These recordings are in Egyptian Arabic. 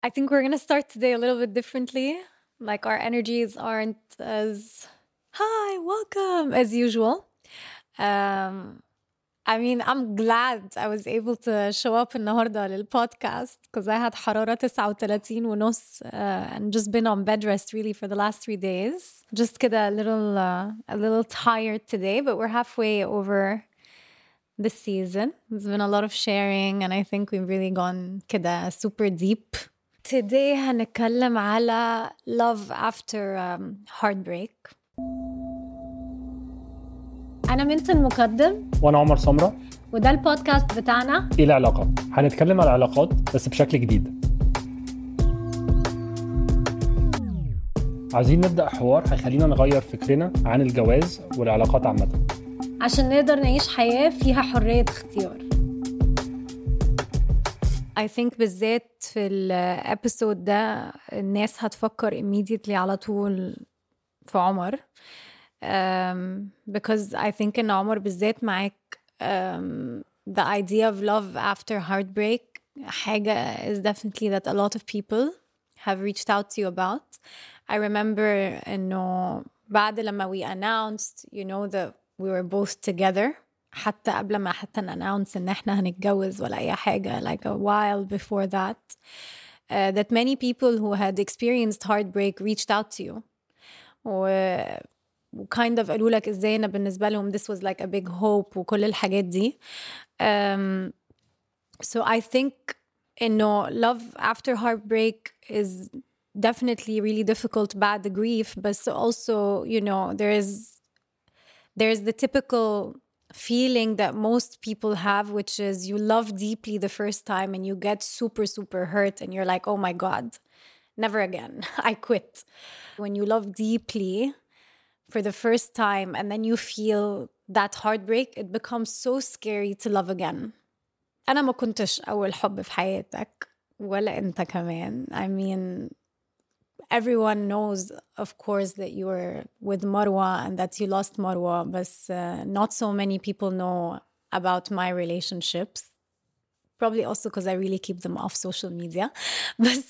I think we're gonna start today a little bit differently. Like our energies aren't as hi, welcome as usual. Um, I mean, I'm glad I was able to show up النهارده للبودكاست because I had حرارة 39 ونص uh, and just been on bed rest really for the last three days. Just كده a little uh, a little tired today, but we're halfway over the season. There's been a lot of sharing and I think we've really gone كده super deep. Today هنتكلم على love after um, heartbreak. أنا منت المقدم وانا عمر سمره وده البودكاست بتاعنا ايه العلاقات هنتكلم على العلاقات بس بشكل جديد عايزين نبدا حوار هيخلينا نغير فكرنا عن الجواز والعلاقات عامه عشان نقدر نعيش حياة فيها حرية اختيار I think بالذات في الابيسود ده الناس هتفكر immediately على طول في عمر um, because I think إن عمر بالذات معاك um, the idea of love after heartbreak حاجة is definitely that a lot of people have reached out to you about I remember إنه بعد لما we announced you know that we were both together حتى قبل ما حتى announce إن إحنا هنتجوز ولا أي حاجة like a while before that uh, that many people who had experienced heartbreak reached out to you و وكايند اوف قالوا لك ازاي انا بالنسبه لهم this was like a big hope وكل الحاجات دي um, so I think انه love after heartbreak is definitely really difficult بعد grief but also you know there is there's the typical feeling that most people have which is you love deeply the first time and you get super super hurt and you're like oh my god never again i quit when you love deeply for the first time and then you feel that heartbreak it becomes so scary to love again انا ما كنتش اول حب في حياتك ولا انت كمان I mean everyone knows of course that you were with Marwa and that you lost Marwa but uh, not so many people know about my relationships probably also because I really keep them off social media بس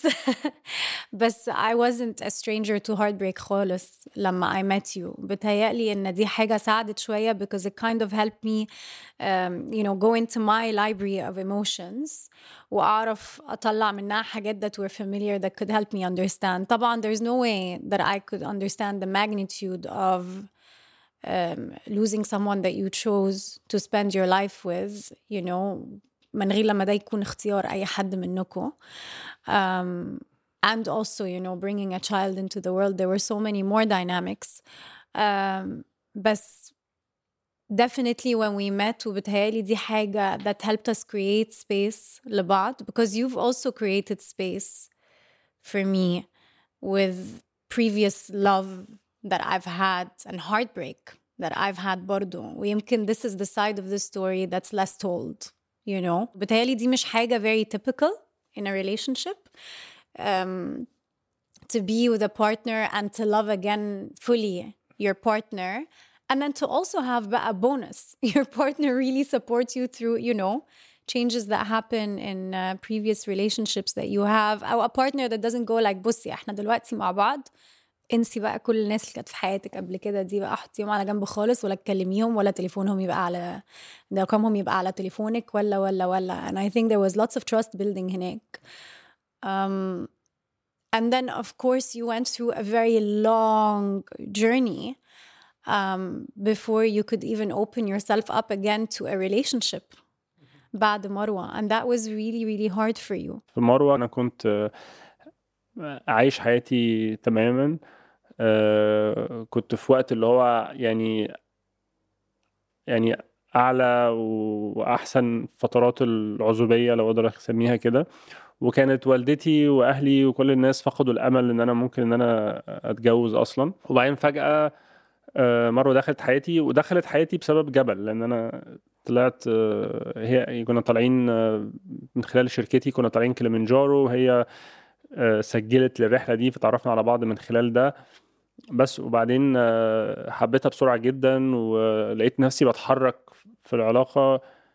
بس I wasn't a stranger to heartbreak خالص لما I met you بتهيألي إن دي حاجة ساعدت شوية because it kind of helped me um, you know go into my library of emotions وأعرف أطلع منها حاجات that were familiar that could help me understand طبعا there's no way that I could understand the magnitude of um, losing someone that you chose to spend your life with you know من غير لما ده يكون اختيار أي حد منكم um, and also you know bringing a child into the world there were so many more dynamics um, بس definitely when we met وبتهيألي دي حاجة that helped us create space لبعض because you've also created space for me with previous love that I've had and heartbreak that I've had برضو ويمكن this is the side of the story that's less told you know بتهيألي دي مش حاجة very typical in a relationship um, to be with a partner and to love again fully your partner and then to also have a bonus your partner really supports you through you know changes that happen in uh, previous relationships that you have او a partner that doesn't go like بصي احنا دلوقتي مع بعض انسي بقى كل الناس اللي كانت في حياتك قبل كده دي بقى حطيهم على جنب خالص ولا تكلميهم ولا تليفونهم يبقى على رقمهم يبقى على تليفونك ولا ولا ولا and I think there was lots of trust building هناك um, and then of course you went through a very long journey um, before you could even open yourself up again to a relationship بعد مروة and that was really really hard for you في مروه انا كنت آه، عايش حياتي تماما آه، كنت في وقت اللي هو يعني يعني اعلى واحسن فترات العزوبيه لو اقدر اسميها كده وكانت والدتي واهلي وكل الناس فقدوا الامل ان انا ممكن ان انا اتجوز اصلا وبعدين فجاه آه، مروه دخلت حياتي ودخلت حياتي بسبب جبل لان انا طلعت آه، هي كنا طالعين آه، من خلال شركتي كنا طالعين كليمنجارو وهي آه، سجلت للرحله دي فتعرفنا على بعض من خلال ده بس وبعدين آه، حبيتها بسرعه جدا ولقيت نفسي بتحرك في العلاقه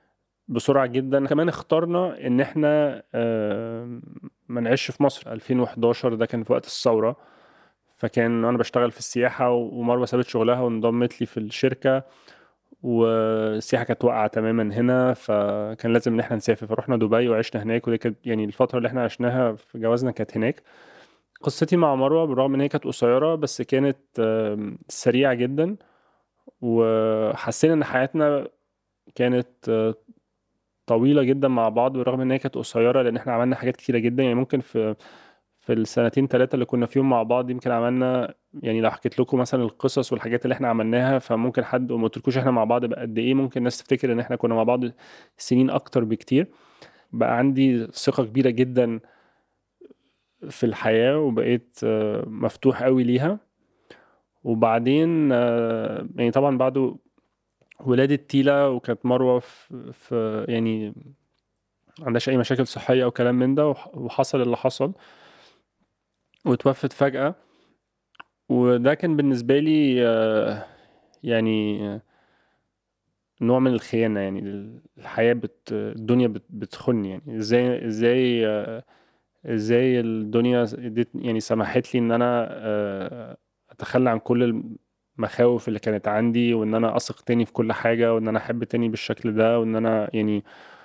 بسرعه جدا كمان اخترنا ان احنا آه، ما نعيش في مصر 2011 ده كان في وقت الثوره فكان انا بشتغل في السياحه ومروه سابت شغلها وانضمت لي في الشركه والسياحه كانت واقعه تماما هنا فكان لازم ان احنا نسافر فروحنا دبي وعشنا هناك ودي كانت يعني الفتره اللي احنا عشناها في جوازنا كانت هناك قصتي مع مروه بالرغم ان هي كانت قصيره بس كانت سريعه جدا وحسينا ان حياتنا كانت طويله جدا مع بعض بالرغم ان هي كانت قصيره لان احنا عملنا حاجات كتيره جدا يعني ممكن في في السنتين ثلاثه اللي كنا فيهم مع بعض يمكن عملنا يعني لو حكيت لكم مثلا القصص والحاجات اللي احنا عملناها فممكن حد وما قلتلكوش احنا مع بعض بقى قد ايه ممكن الناس تفتكر ان احنا كنا مع بعض سنين اكتر بكتير بقى عندي ثقه كبيره جدا في الحياه وبقيت مفتوح قوي ليها وبعدين يعني طبعا بعده ولادة تيلا وكانت مروة في, في يعني عندهاش أي مشاكل صحية أو كلام من ده وحصل اللي حصل وتوفت فجأة وده كان بالنسبة لي يعني نوع من الخيانة يعني الحياة بت الدنيا بت بتخني يعني ازاي ازاي ازاي الدنيا يعني سمحت لي ان انا اتخلى عن كل المخاوف اللي كانت عندي وان انا اثق تاني في كل حاجة وان انا احب تاني بالشكل ده وان انا يعني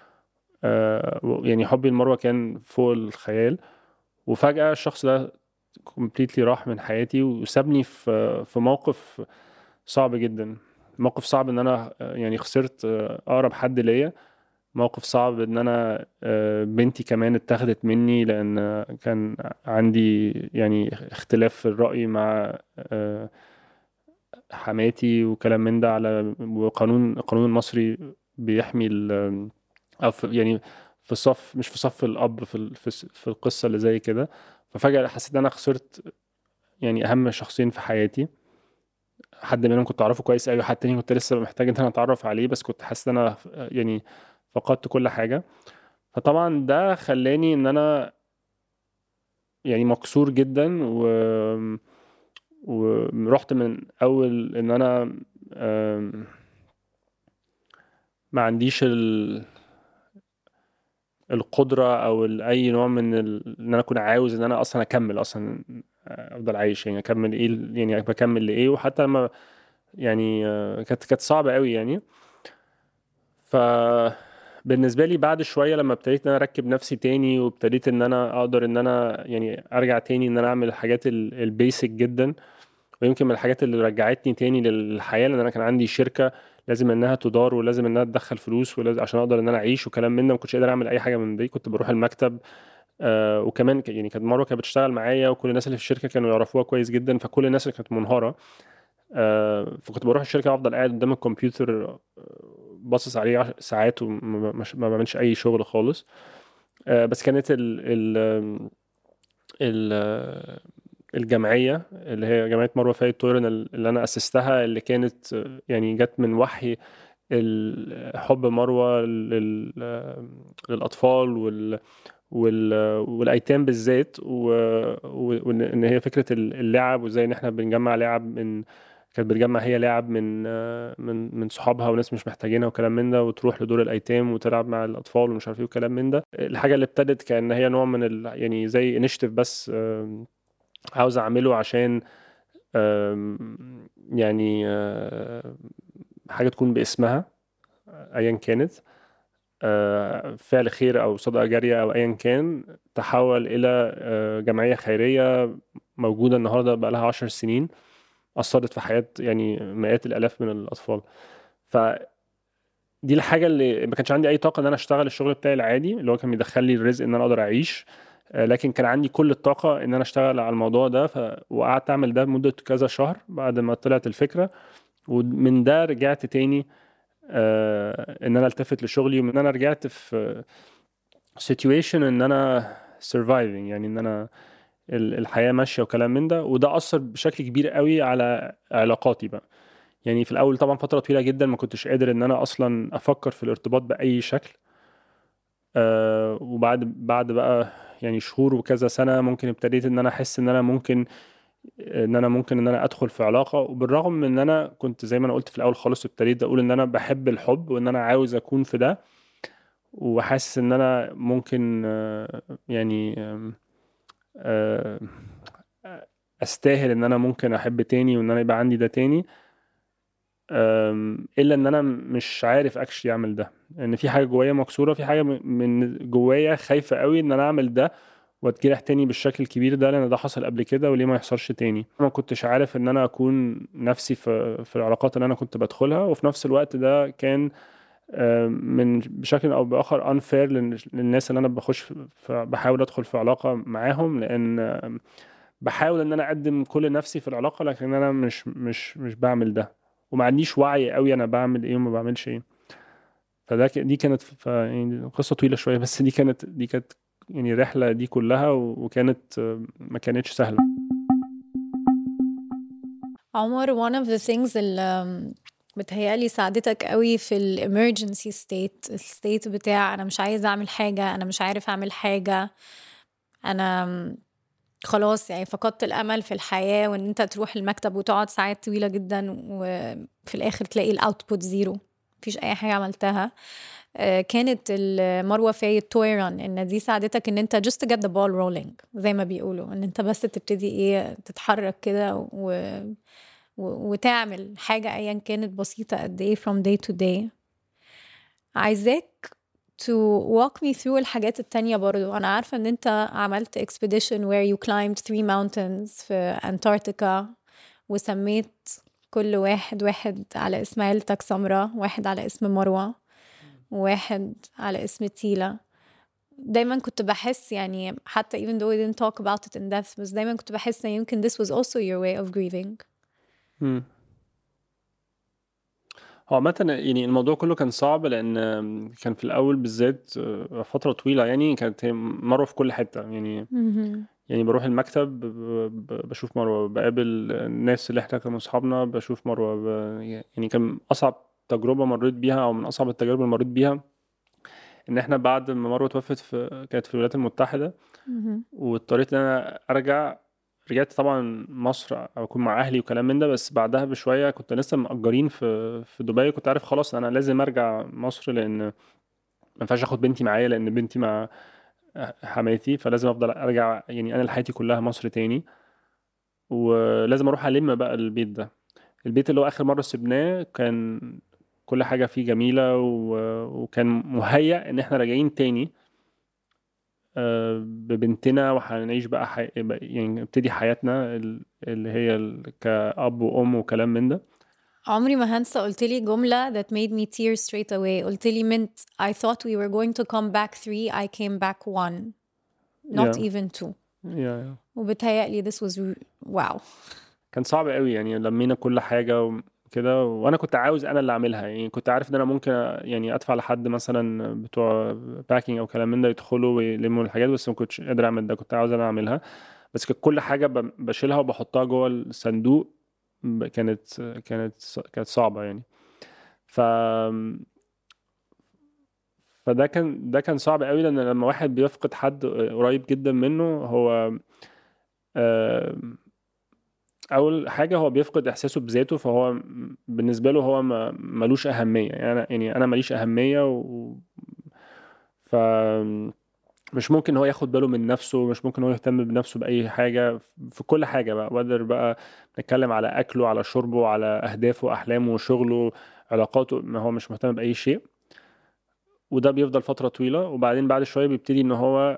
يعني حبي لمروة كان فوق الخيال وفجأة الشخص ده كومبليتلي راح من حياتي وسابني في في موقف صعب جدا موقف صعب ان انا يعني خسرت اقرب حد ليا موقف صعب ان انا بنتي كمان اتاخدت مني لان كان عندي يعني اختلاف في الرأي مع حماتي وكلام من ده على وقانون القانون المصري بيحمي او في يعني في صف مش في صف الاب في في القصه اللي زي كده ففجأة حسيت ان انا خسرت يعني اهم شخصين في حياتي حد منهم كنت اعرفه كويس قوي حد تاني كنت لسه محتاج ان انا اتعرف عليه بس كنت حاسس ان انا يعني فقدت كل حاجة فطبعا ده خلاني ان انا يعني مكسور جدا و ورحت من اول ان انا ما عنديش ال... القدره او اي نوع من ال... ان انا اكون عاوز ان انا اصلا اكمل اصلا افضل عايش يعني اكمل ايه يعني بكمل لايه وحتى لما يعني كانت كانت صعبه قوي يعني ف بالنسبه لي بعد شويه لما ابتديت ان انا اركب نفسي تاني وابتديت ان انا اقدر ان انا يعني ارجع تاني ان انا اعمل الحاجات البيسك جدا ويمكن من الحاجات اللي رجعتني تاني للحياه لان انا كان عندي شركه لازم انها تدار ولازم انها تدخل فلوس ولازم عشان اقدر ان انا اعيش وكلام من ده ما كنتش قادر اعمل اي حاجه من دي كنت بروح المكتب آه وكمان يعني كانت مروه كانت بتشتغل معايا وكل الناس اللي في الشركه كانوا يعرفوها كويس جدا فكل الناس اللي كانت منهاره آه فكنت بروح الشركه وافضل قاعد قدام الكمبيوتر باصص عليه ساعات وما بعملش اي شغل خالص آه بس كانت ال ال ال الجمعيه اللي هي جمعيه مروه فايد طيرن اللي انا اسستها اللي كانت يعني جت من وحي حب مروه للاطفال وال والايتام بالذات وان هي فكره اللعب وازاي ان احنا بنجمع لعب من كانت بتجمع هي لعب من من من صحابها وناس مش محتاجينها وكلام من ده وتروح لدور الايتام وتلعب مع الاطفال ومش عارف ايه وكلام من ده الحاجه اللي ابتدت كان هي نوع من ال يعني زي انشيتيف بس عاوز اعمله عشان يعني حاجه تكون باسمها ايا كانت فعل خير او صدقه جاريه او ايا كان تحول الى جمعيه خيريه موجوده النهارده بقى لها 10 سنين اثرت في حياه يعني مئات الالاف من الاطفال ف دي الحاجه اللي ما كانش عندي اي طاقه ان انا اشتغل الشغل بتاعي العادي اللي هو كان بيدخل لي الرزق ان انا اقدر اعيش لكن كان عندي كل الطاقه ان انا اشتغل على الموضوع ده ف... وقعدت اعمل ده لمده كذا شهر بعد ما طلعت الفكره ومن ده رجعت تاني آه ان انا التفت لشغلي ومن انا رجعت في سيتويشن ان انا سرفايفنج يعني ان انا الحياه ماشيه وكلام من ده وده اثر بشكل كبير قوي على علاقاتي بقى يعني في الاول طبعا فتره طويله جدا ما كنتش قادر ان انا اصلا افكر في الارتباط باي شكل آه وبعد بعد بقى يعني شهور وكذا سنه ممكن ابتديت ان انا احس ان انا ممكن ان انا ممكن ان انا ادخل في علاقه وبالرغم من ان انا كنت زي ما انا قلت في الاول خالص ابتديت اقول ان انا بحب الحب وان انا عاوز اكون في ده وحاسس ان انا ممكن آه، يعني آه، استاهل ان انا ممكن احب تاني وان انا يبقى عندي ده تاني الا ان انا مش عارف اكشلي اعمل ده ان في حاجه جوايا مكسوره في حاجه من جوايا خايفه قوي ان انا اعمل ده واتجرح تاني بالشكل الكبير ده لان ده حصل قبل كده وليه ما يحصلش تاني ما كنتش عارف ان انا اكون نفسي في في العلاقات اللي انا كنت بدخلها وفي نفس الوقت ده كان من بشكل او باخر unfair للناس اللي انا بخش بحاول ادخل في علاقه معاهم لان بحاول ان انا اقدم كل نفسي في العلاقه لكن انا مش مش مش بعمل ده وما عنديش وعي قوي انا بعمل ايه وما بعملش ايه فده دي كانت ف يعني قصه طويله شويه بس دي كانت دي كانت يعني الرحله دي كلها وكانت ما كانتش سهله عمر one of the things اللي بتهيألي ساعدتك قوي في الامرجنسي ستيت الستيت بتاع انا مش عايزه اعمل حاجه انا مش عارف اعمل حاجه انا خلاص يعني فقدت الامل في الحياه وان انت تروح المكتب وتقعد ساعات طويله جدا وفي الاخر تلاقي الاوتبوت زيرو مفيش اي حاجه عملتها آه، كانت المروه فايد تويران ان دي ساعدتك ان انت just get the ball rolling زي ما بيقولوا ان انت بس تبتدي ايه تتحرك كده و... وتعمل حاجه ايا كانت بسيطه قد ايه from day to day عايزاك to walk me through الحاجات التانية برضو أنا عارفة إن أنت عملت expedition where you climbed three mountains في أنتاركتيكا وسميت كل واحد واحد على اسم عيلتك سمرة واحد على اسم مروة وواحد على اسم تيلا دايما كنت بحس يعني حتى even though we didn't talk about it in depth بس دايما كنت بحس ان يمكن this was also your way of grieving هو عامة يعني الموضوع كله كان صعب لأن كان في الأول بالذات آه، فترة طويلة يعني كانت هي مروة في كل حتة يعني يعني بروح المكتب بشوف مروة بقابل الناس اللي احنا كانوا أصحابنا بشوف مروة يعني كان أصعب تجربة مريت بيها أو من أصعب التجارب اللي مريت بيها إن احنا بعد ما مروة توفت في كانت في الولايات المتحدة واضطريت إن أنا أرجع رجعت طبعا مصر او اكون مع اهلي وكلام من ده بس بعدها بشويه كنت لسه مأجرين في في دبي كنت عارف خلاص انا لازم ارجع مصر لان ما ينفعش اخد بنتي معايا لان بنتي مع حماتي فلازم افضل ارجع يعني انا حياتي كلها مصر تاني ولازم اروح الم بقى البيت ده البيت اللي هو اخر مره سبناه كان كل حاجه فيه جميله وكان مهيأ ان احنا راجعين تاني آه، ببنتنا وهنعيش بقى حي... يعني نبتدي حياتنا اللي هي كأب وأم وكلام من ده عمري ما هنسى قلت لي جملة that made me tear straight away قلت لي meant I thought we were going to come back three I came back one not yeah. even two yeah, yeah. وبتهيألي this was wow كان صعب قوي يعني لمينا كل حاجة كده وانا كنت عاوز انا اللي اعملها يعني كنت عارف ان انا ممكن يعني ادفع لحد مثلا بتوع باكينج او كلام من ده يدخلوا ويلموا الحاجات بس ما كنتش قادر اعمل ده كنت عاوز انا اعملها بس كانت كل حاجه بشيلها وبحطها جوه الصندوق كانت كانت كانت صعبه يعني ف فده كان ده كان صعب قوي لان لما واحد بيفقد حد قريب جدا منه هو آه اول حاجه هو بيفقد احساسه بذاته فهو بالنسبه له هو ملوش اهميه يعني انا يعني انا ماليش اهميه و ف مش ممكن هو ياخد باله من نفسه مش ممكن هو يهتم بنفسه باي حاجه في كل حاجه بقى وقدر بقى نتكلم على اكله على شربه على اهدافه احلامه شغله علاقاته ما هو مش مهتم باي شيء وده بيفضل فتره طويله وبعدين بعد شويه بيبتدي ان هو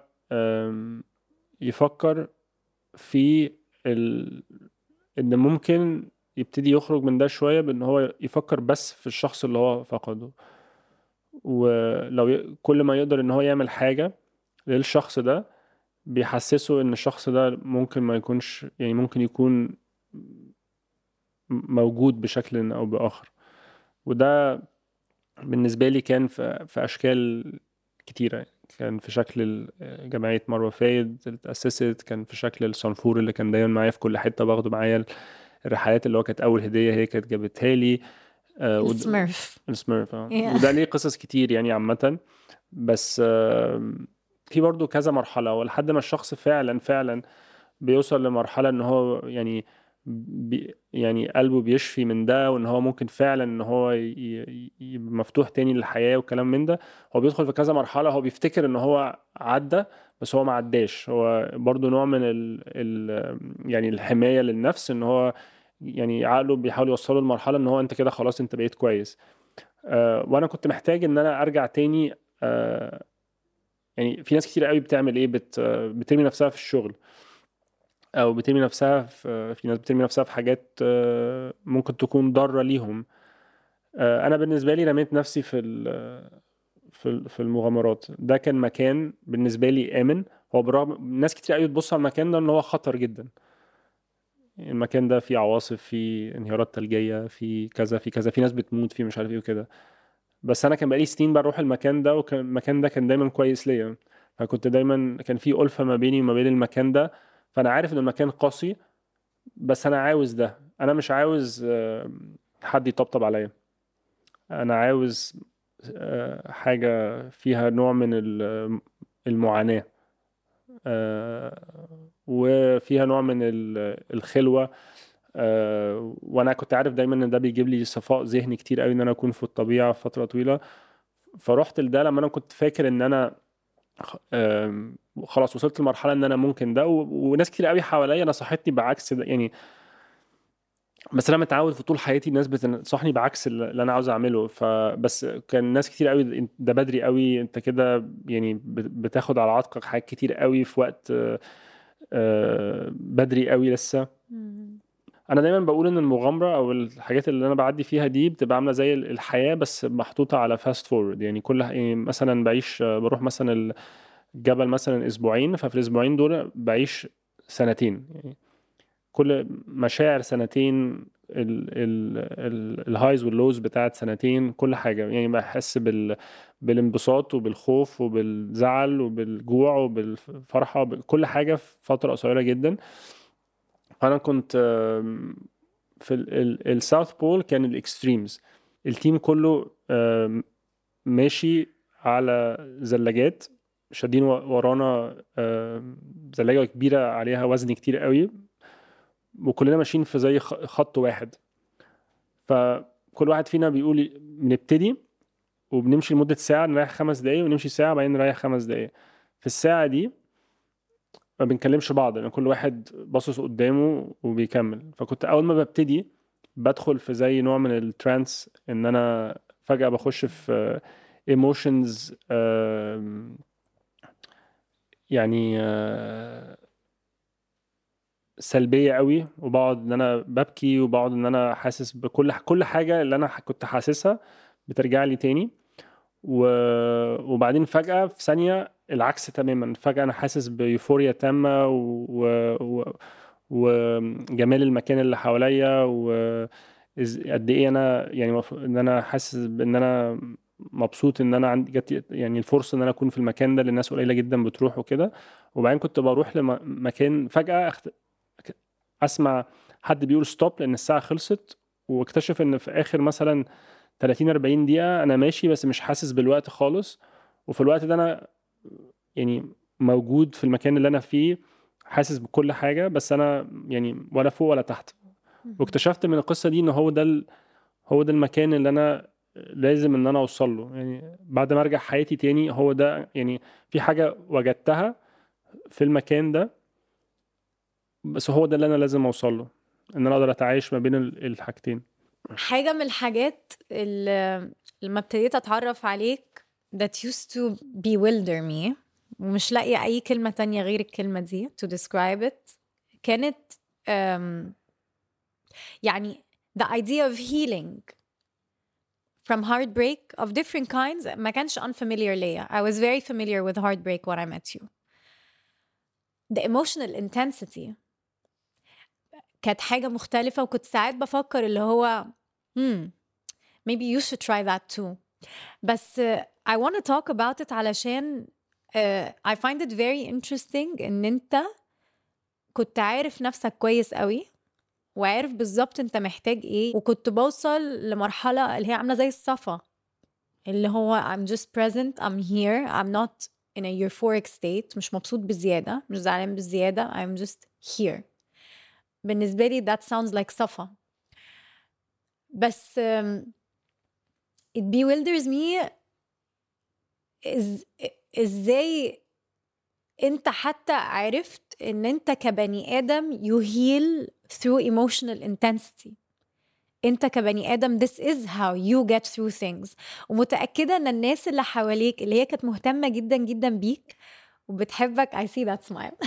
يفكر في ال... ان ممكن يبتدي يخرج من ده شويه بان هو يفكر بس في الشخص اللي هو فقده ولو ي... كل ما يقدر ان هو يعمل حاجه للشخص ده بيحسسه ان الشخص ده ممكن ما يكونش يعني ممكن يكون موجود بشكل او باخر وده بالنسبه لي كان في, في اشكال كتيره كان في شكل جمعية مروة فايد اللي اتأسست كان في شكل الصنفور اللي كان دايما معايا في كل حتة باخده معايا الرحلات اللي هو كانت أول هدية هي كانت جابتها لي آه السميرف السميرف اه yeah. وده ليه قصص كتير يعني عامة بس آه في برضو كذا مرحلة ولحد ما الشخص فعلا فعلا بيوصل لمرحلة ان هو يعني بي يعني قلبه بيشفي من ده وان هو ممكن فعلا ان هو يبقى مفتوح تاني للحياه والكلام من ده هو بيدخل في كذا مرحله هو بيفتكر ان هو عدى بس هو ما عداش هو برضو نوع من ال ال يعني الحمايه للنفس ان هو يعني عقله بيحاول يوصله لمرحله ان هو انت كده خلاص انت بقيت كويس آه وانا كنت محتاج ان انا ارجع تاني آه يعني في ناس كتير قوي بتعمل ايه بت بترمي نفسها في الشغل او بترمي نفسها في في ناس بترمي نفسها في حاجات آه، ممكن تكون ضاره ليهم آه، انا بالنسبه لي رميت نفسي في في في المغامرات ده كان مكان بالنسبه لي امن هو برغم ناس كتير قوي بتبص على المكان ده ان هو خطر جدا المكان ده فيه عواصف فيه انهيارات ثلجيه فيه كذا في كذا في ناس بتموت فيه مش عارف ايه وكده بس انا كان بقالي سنين بروح المكان ده وكان المكان ده كان دايما كويس ليا فكنت دايما كان في ألفة ما بيني وما بين المكان ده فانا عارف ان المكان قاسي بس انا عاوز ده انا مش عاوز آه، حد يطبطب عليا انا عاوز آه، حاجة فيها نوع من المعاناة آه، وفيها نوع من الخلوة وانا كنت عارف دايما ان ده بيجيب لي صفاء ذهني كتير قوي ان انا اكون في الطبيعة فترة طويلة فرحت لده لما انا كنت فاكر ان انا خلاص وصلت لمرحله ان انا ممكن ده وناس كتير قوي حواليا نصحتني بعكس ده يعني بس انا متعود في طول حياتي الناس بتنصحني بعكس اللي انا عاوز اعمله فبس كان ناس كتير قوي ده بدري قوي انت كده يعني بتاخد على عاتقك حاجات كتير قوي في وقت آه، بدري قوي لسه انا دايما بقول ان المغامره او الحاجات اللي انا بعدي فيها دي بتبقى عامله زي الحياه بس محطوطه على فاست فورورد يعني كل يعني مثلا بعيش بروح مثلا الجبل مثلا اسبوعين ففي الاسبوعين دول بعيش سنتين يعني كل مشاعر سنتين الهايز واللوز بتاعت سنتين كل حاجه يعني بحس بال بالانبساط وبالخوف وبالزعل وبالجوع وبالفرحه كل حاجه في فتره قصيره جدا انا كنت في الساوث بول كان الاكستريمز التيم كله ماشي على زلاجات شادين ورانا زلاجه كبيره عليها وزن كتير قوي وكلنا ماشيين في زي خط واحد فكل واحد فينا بيقول بنبتدي وبنمشي لمده ساعه نريح خمس دقايق ونمشي ساعه بعدين نريح خمس دقايق في الساعه دي ما بنكلمش بعض لان كل واحد باصص قدامه وبيكمل فكنت اول ما ببتدي بدخل في زي نوع من الترانس ان انا فجاه بخش في ايموشنز يعني آه، سلبيه قوي وبقعد ان انا ببكي وبقعد ان انا حاسس بكل كل حاجه اللي انا كنت حاسسها بترجع لي تاني و... وبعدين فجاه في ثانيه العكس تماما فجأة أنا حاسس بيوفوريا تامة و... و... وجمال المكان اللي حواليا وقد ايه انا يعني ان انا حاسس بان انا مبسوط ان انا عندي جت يعني الفرصه ان انا اكون في المكان ده اللي الناس قليله جدا بتروح وكده وبعدين كنت بروح لمكان فجاه أخت... اسمع حد بيقول ستوب لان الساعه خلصت واكتشف ان في اخر مثلا 30 40 دقيقه انا ماشي بس مش حاسس بالوقت خالص وفي الوقت ده انا يعني موجود في المكان اللي انا فيه حاسس بكل حاجه بس انا يعني ولا فوق ولا تحت واكتشفت من القصه دي ان هو ده ال... هو ده المكان اللي انا لازم ان انا اوصل له يعني بعد ما ارجع حياتي تاني هو ده يعني في حاجه وجدتها في المكان ده بس هو ده اللي انا لازم اوصل له ان انا اقدر اتعايش ما بين الحاجتين حاجه من الحاجات اللي لما ابتديت اتعرف عليك that used to bewilder me ومش لاقية أي كلمة تانية غير الكلمة دي to describe it كانت um, يعني the idea of healing from heartbreak of different kinds ما كانش unfamiliar ليا I was very familiar with heartbreak when I met you the emotional intensity كانت حاجة مختلفة وكنت ساعات بفكر اللي هو hmm maybe you should try that too بس I want to talk about it علشان uh, I find it very interesting ان انت كنت عارف نفسك كويس قوي وعارف بالظبط انت محتاج ايه وكنت بوصل لمرحلة اللي هي عاملة زي الصفا اللي هو I'm just present I'm here I'm not in a euphoric state مش مبسوط بزيادة مش زعلان بزيادة I'm just here بالنسبة لي that sounds like صفا بس um, it bewilders me إز... ازاي انت حتى عرفت ان انت كبني ادم you heal through emotional intensity انت كبني ادم this is how you get through things ومتاكده ان الناس اللي حواليك اللي هي كانت مهتمه جدا جدا بيك وبتحبك I see that smile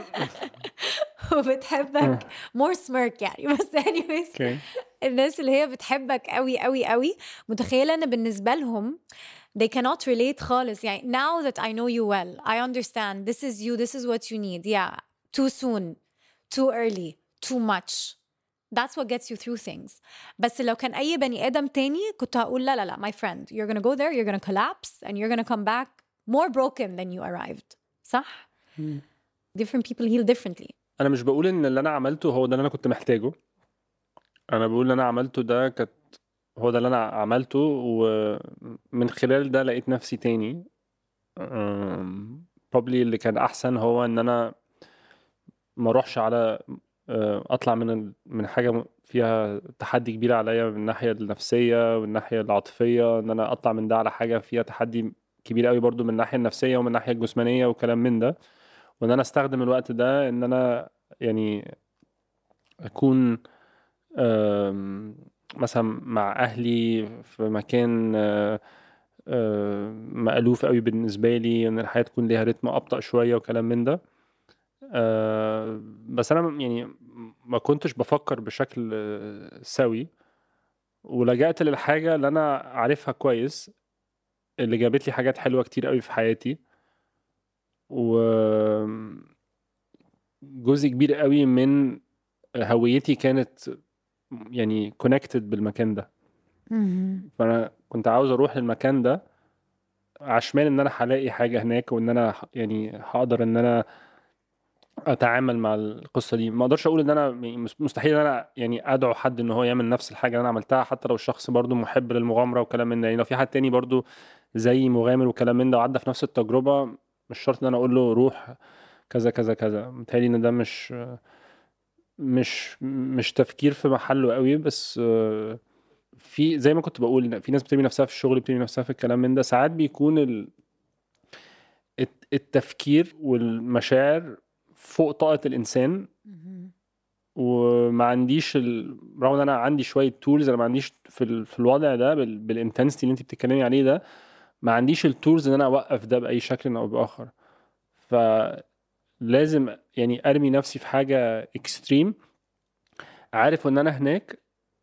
وبتحبك more smirk يعني بس anyways اوكي الناس اللي هي بتحبك قوي قوي قوي متخيله ان بالنسبه لهم they cannot relate خالص يعني now that I know you well I understand this is you this is what you need yeah too soon too early too much that's what gets you through things بس لو كان اي بني ادم تاني كنت هقول لا لا لا my friend you're gonna go there you're gonna collapse and you're gonna come back more broken than you arrived صح different people heal differently انا مش بقول ان اللي انا عملته هو ده اللي انا كنت محتاجه انا بقول اللي انا عملته ده كانت هو ده اللي انا عملته ومن خلال ده لقيت نفسي تاني أم، probably اللي كان احسن هو ان انا ما اروحش على أه، اطلع من ال- من حاجه فيها تحدي كبير عليا من الناحيه النفسيه ومن الناحيه العاطفيه ان انا اطلع من ده على حاجه فيها تحدي كبير قوي برضو من الناحيه النفسيه ومن الناحيه الجسمانيه وكلام من ده وان انا استخدم الوقت ده ان انا يعني اكون آم، مثلا مع اهلي في مكان آه، آه، مألوف قوي بالنسبه لي ان الحياه تكون ليها رتم ابطأ شويه وكلام من ده آه، بس انا يعني ما كنتش بفكر بشكل آه، سوي ولجأت للحاجه اللي انا عارفها كويس اللي جابت لي حاجات حلوه كتير قوي في حياتي و جزء كبير قوي من هويتي كانت يعني كونكتد بالمكان ده فانا كنت عاوز اروح للمكان ده عشمان ان انا هلاقي حاجه هناك وان انا ح- يعني هقدر ان انا اتعامل مع القصه دي ما اقدرش اقول ان انا يعني مس- مستحيل ان انا يعني ادعو حد ان هو يعمل نفس الحاجه اللي انا عملتها حتى لو الشخص برضو محب للمغامره وكلام من ده يعني لو في حد تاني برضو زي مغامر وكلام من ده وعدى في نفس التجربه مش شرط ان انا اقول له روح كذا كذا كذا متهيألي ان ده مش مش مش تفكير في محله قوي بس آه، في زي ما كنت بقول في ناس بترمي نفسها في الشغل بترمي نفسها في الكلام من ده ساعات بيكون ال... الت- التفكير والمشاعر فوق طاقة الإنسان وما عنديش ال... رغم ان انا عندي شويه تولز انا ما عنديش في ال... في الوضع ده بال... بالانتنسيتي اللي انت بتتكلمي عليه ده ما عنديش التولز ان انا اوقف ده باي شكل او باخر فلازم يعني ارمي نفسي في حاجه اكستريم عارف ان انا هناك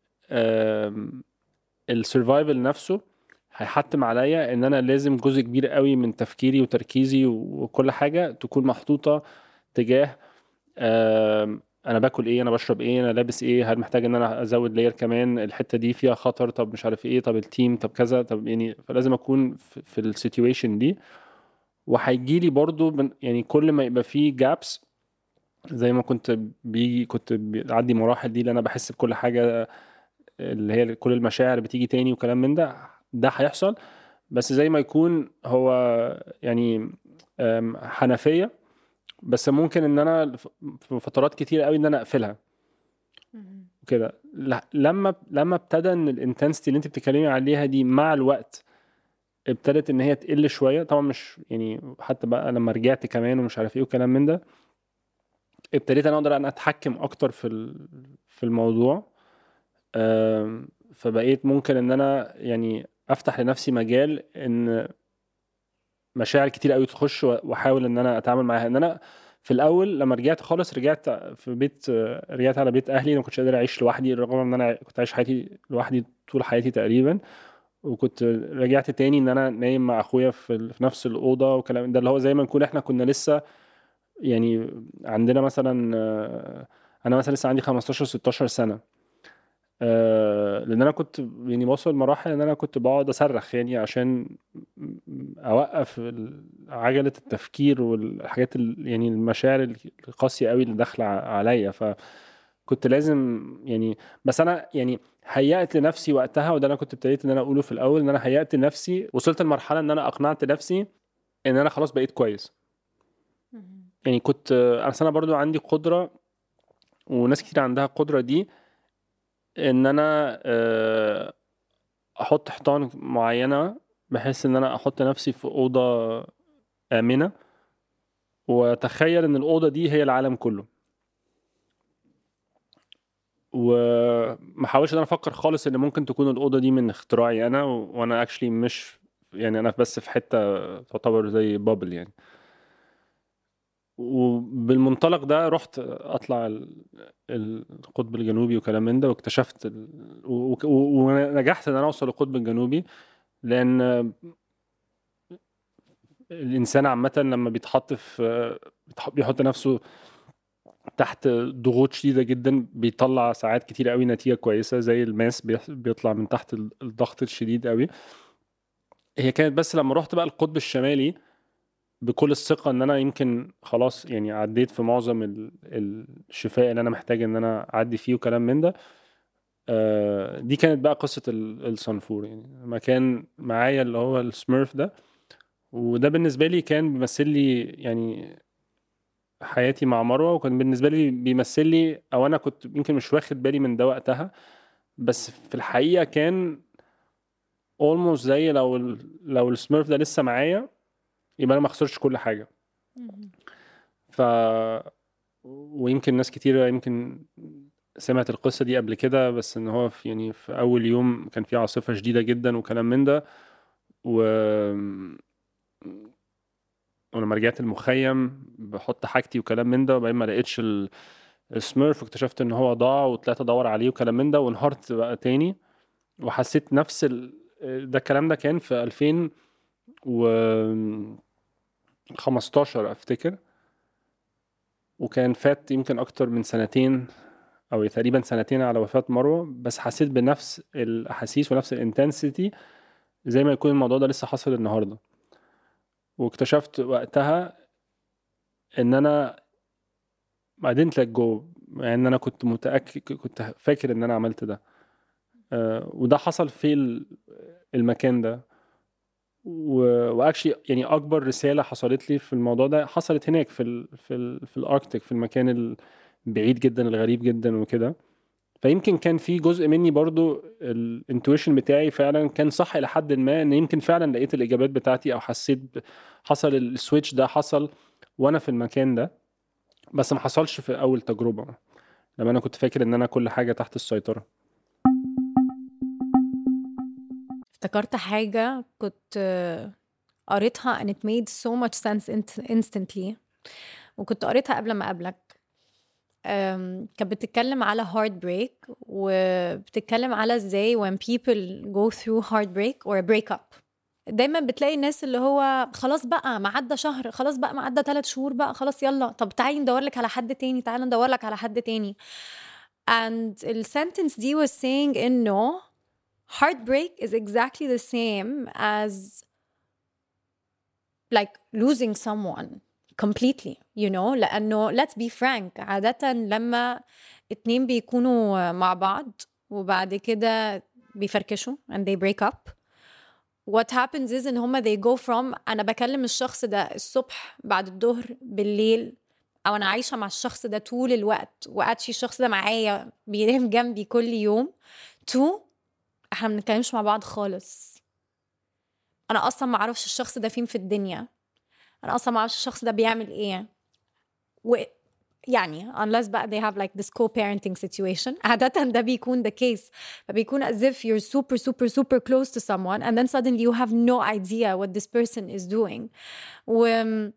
السرفايفل نفسه هيحتم عليا ان انا لازم جزء كبير قوي من تفكيري وتركيزي وكل حاجه تكون محطوطه تجاه آم، انا باكل ايه انا بشرب ايه انا لابس ايه هل محتاج ان انا ازود لاير كمان الحته دي فيها خطر طب مش عارف ايه طب التيم طب كذا طب يعني فلازم اكون في, في السيتويشن دي وهيجي لي برضو من يعني كل ما يبقى فيه جابس زي ما كنت بيجي كنت بعدي مراحل دي اللي انا بحس بكل حاجه اللي هي كل المشاعر بتيجي تاني وكلام من ده ده هيحصل بس زي ما يكون هو يعني أم، حنفيه بس ممكن ان انا في فترات كتير قوي ان انا اقفلها كده ل- لما لما ابتدى ان الانتنسيتي اللي انت بتتكلمي عليها دي مع الوقت ابتدت ان هي تقل شويه طبعا مش يعني حتى بقى لما رجعت كمان ومش عارف ايه وكلام من ده ابتديت انا اقدر انا اتحكم اكتر في ال- في الموضوع آم، فبقيت ممكن ان انا يعني افتح لنفسي مجال ان مشاعر كتير قوي تخش واحاول ان انا اتعامل معاها ان انا في الاول لما رجعت خالص رجعت في بيت رجعت على بيت اهلي انا ما كنتش قادر اعيش لوحدي رغم ان انا كنت عايش حياتي لوحدي طول حياتي تقريبا وكنت رجعت تاني ان انا نايم مع اخويا في, ال- في نفس الاوضه وكلام ده اللي هو زي ما نكون احنا كنا لسه يعني عندنا مثلا آه، انا مثلا لسه عندي 15 16 سنه آه، لان انا كنت يعني بوصل لمراحل ان انا كنت بقعد اصرخ يعني عشان اوقف ال- عجله التفكير والحاجات ال- يعني المشاعر القاسيه قوي اللي داخله ع- عليا فكنت لازم يعني بس انا يعني هيأت لنفسي وقتها وده انا كنت ابتديت ان انا اقوله في الاول ان انا هيأت لنفسي وصلت لمرحله ان انا اقنعت نفسي ان انا خلاص بقيت كويس يعني كنت اصل انا برضو عندي قدره وناس كتير عندها القدرة دي ان انا آه، احط حيطان معينة بحيث ان انا احط نفسي في اوضة امنة واتخيل ان الاوضة دي هي العالم كله وما احاولش ان انا افكر خالص ان ممكن تكون الاوضه دي من اختراعي انا وانا اكشلي مش يعني انا بس في حته تعتبر زي بابل يعني وبالمنطلق ده رحت اطلع القطب الجنوبي وكلام من ده واكتشفت ونجحت ان انا اوصل للقطب الجنوبي لان الانسان عامه لما بيتحط في بيحط نفسه تحت ضغوط شديده جدا بيطلع ساعات كتير قوي نتيجه كويسه زي الماس بيطلع من تحت الضغط الشديد قوي هي كانت بس لما رحت بقى القطب الشمالي بكل الثقة ان انا يمكن خلاص يعني عديت في معظم الشفاء اللي انا محتاج ان انا اعدي فيه وكلام من ده آه، دي كانت بقى قصة الصنفور يعني مكان معايا اللي هو السميرف ده وده بالنسبة لي كان بيمثل لي يعني حياتي مع مروة وكان بالنسبة لي بيمثل لي او انا كنت يمكن مش واخد بالي من ده وقتها بس في الحقيقة كان اولموست زي لو لو السميرف ده لسه معايا يبقى انا ما خسرتش كل حاجه ف ويمكن ناس كتير يمكن سمعت القصه دي قبل كده بس ان هو في يعني في اول يوم كان في عاصفه شديده جدا وكلام من ده و ولما رجعت المخيم بحط حاجتي وكلام من ده وبعدين ما لقيتش السميرف واكتشفت ان هو ضاع وطلعت ادور عليه وكلام من ده وانهارت بقى تاني وحسيت نفس ال... ده الكلام ده كان في 2000 و 15 افتكر وكان فات يمكن اكتر من سنتين او تقريبا سنتين على وفاة مروة بس حسيت بنفس الاحاسيس ونفس الانتنسيتي زي ما يكون الموضوع ده لسه حصل النهارده واكتشفت وقتها ان انا ما didn't let go يعني انا كنت متاكد كنت فاكر ان انا عملت ده أه وده حصل في المكان ده واكشلي يعني اكبر رساله حصلت لي في الموضوع ده حصلت هناك في ال في ال في الاركتيك في المكان البعيد جدا الغريب جدا وكده فيمكن كان في جزء مني برضو الانتويشن بتاعي فعلا كان صح الى حد ما ان يمكن فعلا لقيت الاجابات بتاعتي او حسيت حصل السويتش ده حصل وانا في المكان ده بس ما حصلش في اول تجربه لما انا كنت فاكر ان انا كل حاجه تحت السيطره افتكرت حاجة كنت قريتها and it made so much sense instantly وكنت قريتها قبل ما أقابلك كانت بتتكلم على heartbreak وبتتكلم على ازاي when people go through heartbreak or a breakup دايما بتلاقي الناس اللي هو خلاص بقى ما عدى شهر خلاص بقى ما عدى ثلاث شهور بقى خلاص يلا طب تعالي ندور لك على حد تاني تعالى ندور لك على حد تاني and السنتنس دي was saying انه heartbreak is exactly the same as like losing someone completely you know لأنه let's be frank عادة لما اتنين بيكونوا مع بعض وبعد كده بيفركشوا and they break up what happens is ان هما they go from انا بكلم الشخص ده الصبح بعد الظهر بالليل او انا عايشه مع الشخص ده طول الوقت واتشي الشخص ده معايا بينام جنبي كل يوم to احنا ما بنتكلمش مع بعض خالص انا اصلا ما اعرفش الشخص ده فين في الدنيا انا اصلا ما اعرفش الشخص ده بيعمل ايه و يعني unless بقى they have like this co-parenting situation عادة ده بيكون the case فبيكون as if you're super super super close to someone and then suddenly you have no idea what this person is doing و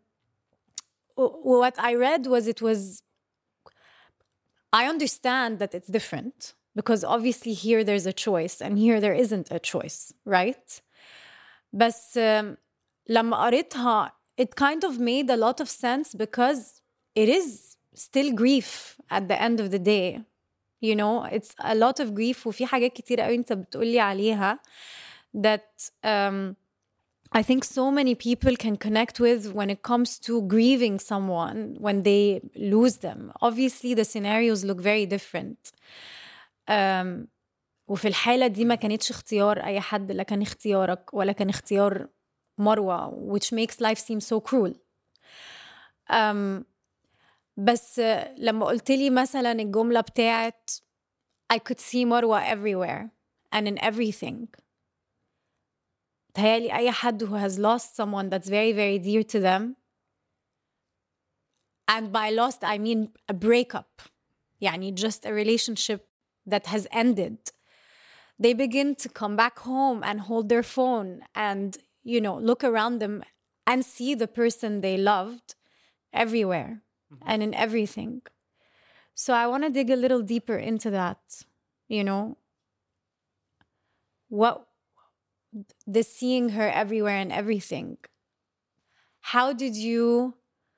what I read was it was I understand that it's different because obviously here there's a choice and here there isn't a choice right بس um, لما قريتها it kind of made a lot of sense because it is still grief at the end of the day you know it's a lot of grief وفي حاجات كتير قوي انت بتقولي عليها that um, I think so many people can connect with when it comes to grieving someone when they lose them. Obviously, the scenarios look very different. وفي الحالة دي ما كانتش اختيار أي حد لا كان اختيارك ولا كان اختيار مروة which makes life seem so cruel um, بس لما قلت لي مثلا الجملة بتاعت I could see مروة everywhere and in everything تهيألي أي حد who has lost someone that's very very dear to them and by lost I mean a breakup يعني just a relationship that has ended they begin to come back home and hold their phone and you know look around them and see the person they loved everywhere mm-hmm. and in everything so i want to dig a little deeper into that you know what the seeing her everywhere and everything how did you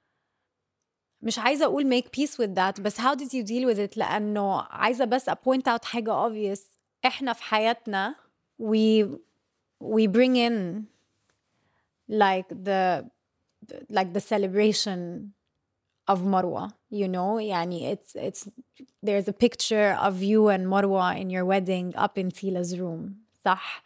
مش عايزة أقول make peace with that بس how did you deal with it لأنه عايزة بس point out حاجة obvious إحنا في حياتنا we we bring in like the like the celebration of Marwa you know يعني it's it's there's a picture of you and Marwa in your wedding up in Tila's room صح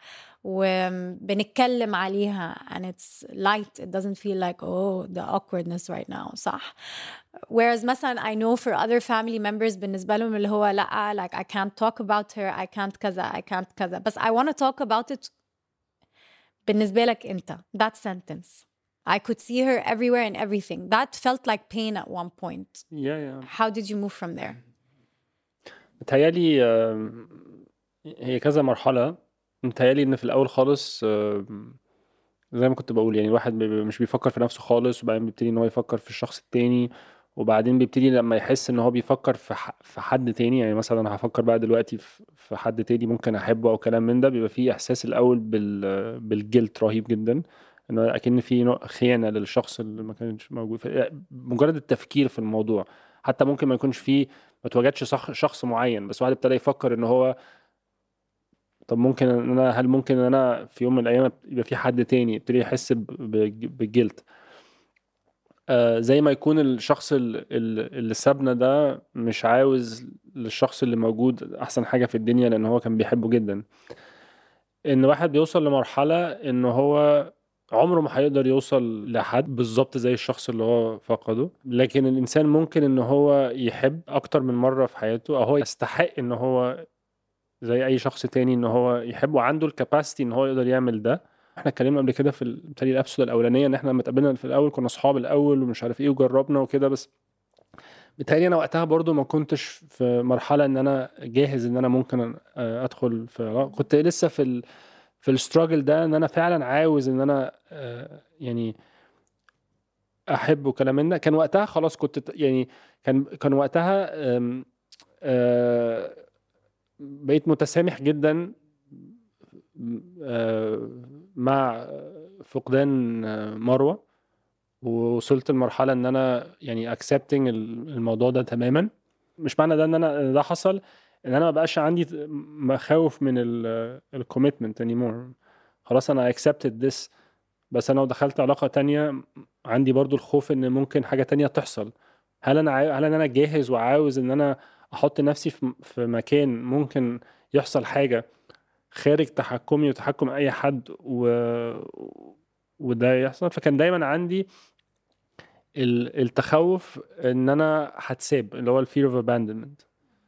وبنتكلم عليها and it's light it doesn't feel like oh the awkwardness right now صح whereas مثلا I know for other family members بالنسبة لهم اللي هو لا like I can't talk about her I can't كذا I can't كذا بس I want to talk about it بالنسبة لك أنت that sentence I could see her everywhere and everything that felt like pain at one point yeah yeah how did you move from there متهيألي هي كذا مرحلة متهيألي إن في الأول خالص زي ما كنت بقول يعني الواحد مش بيفكر في نفسه خالص وبعدين بيبتدي إن هو يفكر في الشخص التاني وبعدين بيبتدي لما يحس إن هو بيفكر في في حد تاني يعني مثلا أنا هفكر بقى دلوقتي في حد تاني ممكن أحبه أو كلام من ده بيبقى فيه إحساس الأول بال بالجلد رهيب جدا إنه أكن في نوع خيانة للشخص اللي ما كانش موجود مجرد التفكير في الموضوع حتى ممكن ما يكونش فيه ما تواجدش شخص معين بس واحد ابتدى يفكر إن هو طب ممكن ان انا هل ممكن ان انا في يوم من الايام يبقى في حد تاني يبتدي يحس بالجلد آه زي ما يكون الشخص اللي سابنا ده مش عاوز للشخص اللي موجود احسن حاجه في الدنيا لان هو كان بيحبه جدا ان واحد بيوصل لمرحله ان هو عمره ما هيقدر يوصل لحد بالظبط زي الشخص اللي هو فقده لكن الانسان ممكن ان هو يحب اكتر من مره في حياته او هو يستحق ان هو زي اي شخص تاني ان هو يحب وعنده الكاباسيتي ان هو يقدر يعمل ده احنا اتكلمنا قبل كده في بالتالي الابسود الاولانيه ان احنا لما اتقابلنا في الاول كنا اصحاب الاول ومش عارف ايه وجربنا وكده بس بالتالي انا وقتها برضو ما كنتش في مرحله ان انا جاهز ان انا ممكن ادخل في كنت لسه في ال... في الستراجل ده ان انا فعلا عاوز ان انا يعني احب وكلام من ده كان وقتها خلاص كنت يعني كان كان وقتها بقيت متسامح جدا آه، مع فقدان مروه ووصلت لمرحله ان انا يعني اكسبتنج الموضوع ده تماما مش معنى ده ان انا ده حصل ان انا ما بقاش عندي مخاوف من الكوميتمنت انيمور خلاص انا اكسبتد ذس بس انا لو دخلت علاقه تانية عندي برضو الخوف ان ممكن حاجه تانية تحصل هل انا هل انا جاهز وعاوز ان انا احط نفسي في مكان ممكن يحصل حاجه خارج تحكمي وتحكم اي حد و... وده يحصل فكان دايما عندي التخوف ان انا هتساب اللي هو الفير اوف اباندمنت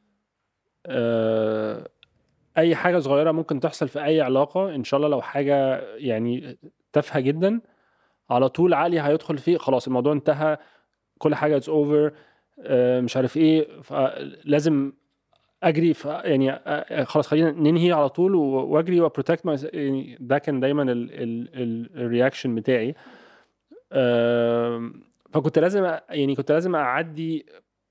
اي حاجه صغيره ممكن تحصل في اي علاقه ان شاء الله لو حاجه يعني تافهه جدا على طول عقلي هيدخل فيه خلاص الموضوع انتهى كل حاجه اتس اوفر آه، مش عارف ايه لازم اجري يعني آه، آه، خلاص خلينا ننهي على طول واجري وبروتكت يعني ده كان دايما الرياكشن بتاعي فكنت لازم يعني كنت لازم اعدي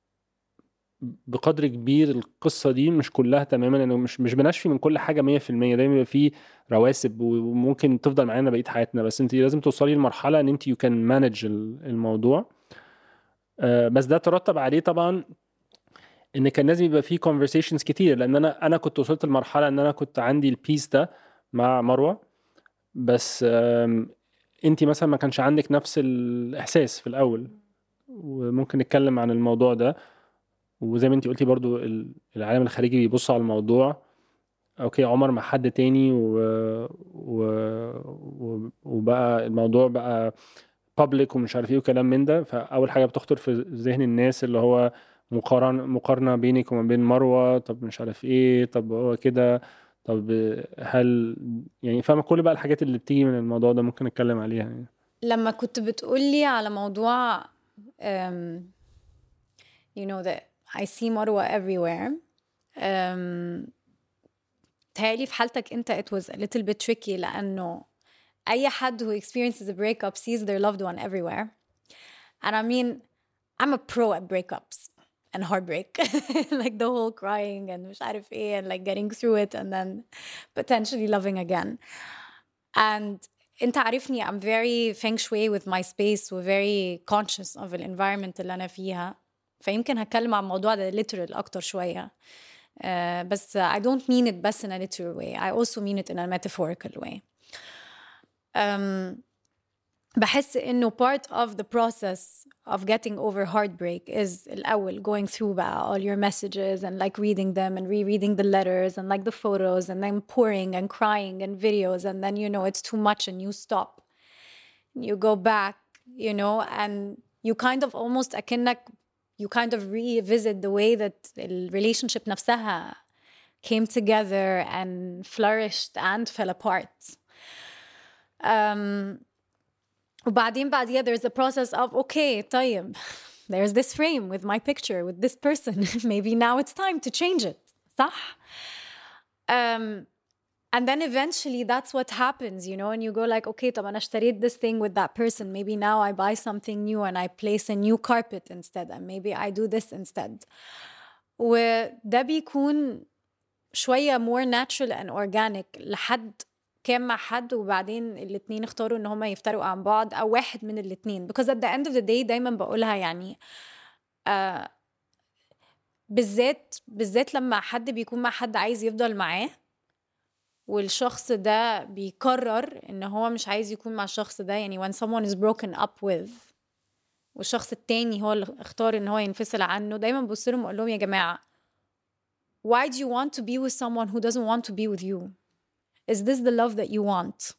بقدر كبير القصه دي مش كلها تماما لانه مش مش بنشفي من كل حاجه 100% دايما بيبقى في رواسب وممكن تفضل معانا بقيه حياتنا بس انت لازم توصلي لمرحله ان انت يو كان مانج الموضوع آه، بس ده ترتب عليه طبعا ان كان لازم يبقى فيه conversations كتير لان انا انا كنت وصلت لمرحله ان انا كنت عندي البيس ده مع مروه بس انت مثلا ما كانش عندك نفس الاحساس في الاول وممكن نتكلم عن الموضوع ده وزي ما انت قلتي برضو العالم الخارجي بيبص على الموضوع اوكي عمر مع حد تاني و... و... وبقى الموضوع بقى بابليك ومش عارف ايه وكلام من ده فاول حاجه بتخطر في ذهن الناس اللي هو مقارنه مقارنه بينك وما بين مروه طب مش عارف ايه طب هو كده طب هل يعني فاهمه كل بقى الحاجات اللي بتيجي من الموضوع ده ممكن نتكلم عليها يعني لما كنت بتقولي على موضوع um, you know that I see مروة everywhere um, تهيألي في حالتك انت it was a little bit tricky لأنه أي حد who experiences a breakup sees their loved one everywhere and I mean I'm a pro at breakups and heartbreak like the whole crying and مش عارف ايه and like getting through it and then potentially loving again and انت عارفني I'm very feng shui with my space و very conscious of the environment اللي انا فيها فيمكن هتكلم عن الموضوع ده literal اكتر شويه uh, بس I don't mean it بس in a literal way I also mean it in a metaphorical way um, بحس انه part of the process of getting over heartbreak is الأول going through بقى all your messages and like reading them and rereading the letters and like the photos and then pouring and crying and videos and then you know it's too much and you stop you go back you know and you kind of almost أكنك you kind of revisit the way that the relationship نفسها came together and flourished and fell apart um, وبعدين بعديها there's a process of okay طيب there's this frame with my picture with this person maybe now it's time to change it صح um, and then eventually that's what happens you know and you go like okay طب أنا اشتريت this thing with that person maybe now I buy something new and I place a new carpet instead and maybe I do this instead وده بيكون شوية more natural and organic لحد كان مع حد وبعدين الاتنين اختاروا ان هما يفترقوا عن بعض او واحد من الاتنين because at the end of the day دايما بقولها يعني آه بالذات بالذات لما حد بيكون مع حد عايز يفضل معاه والشخص ده بيقرر ان هو مش عايز يكون مع الشخص ده يعني when someone is broken up with والشخص التاني هو اللي اختار ان هو ينفصل عنه دايما ببص لهم اقول لهم يا جماعه why do you want to be with someone who doesn't want to be with you is this the love that you want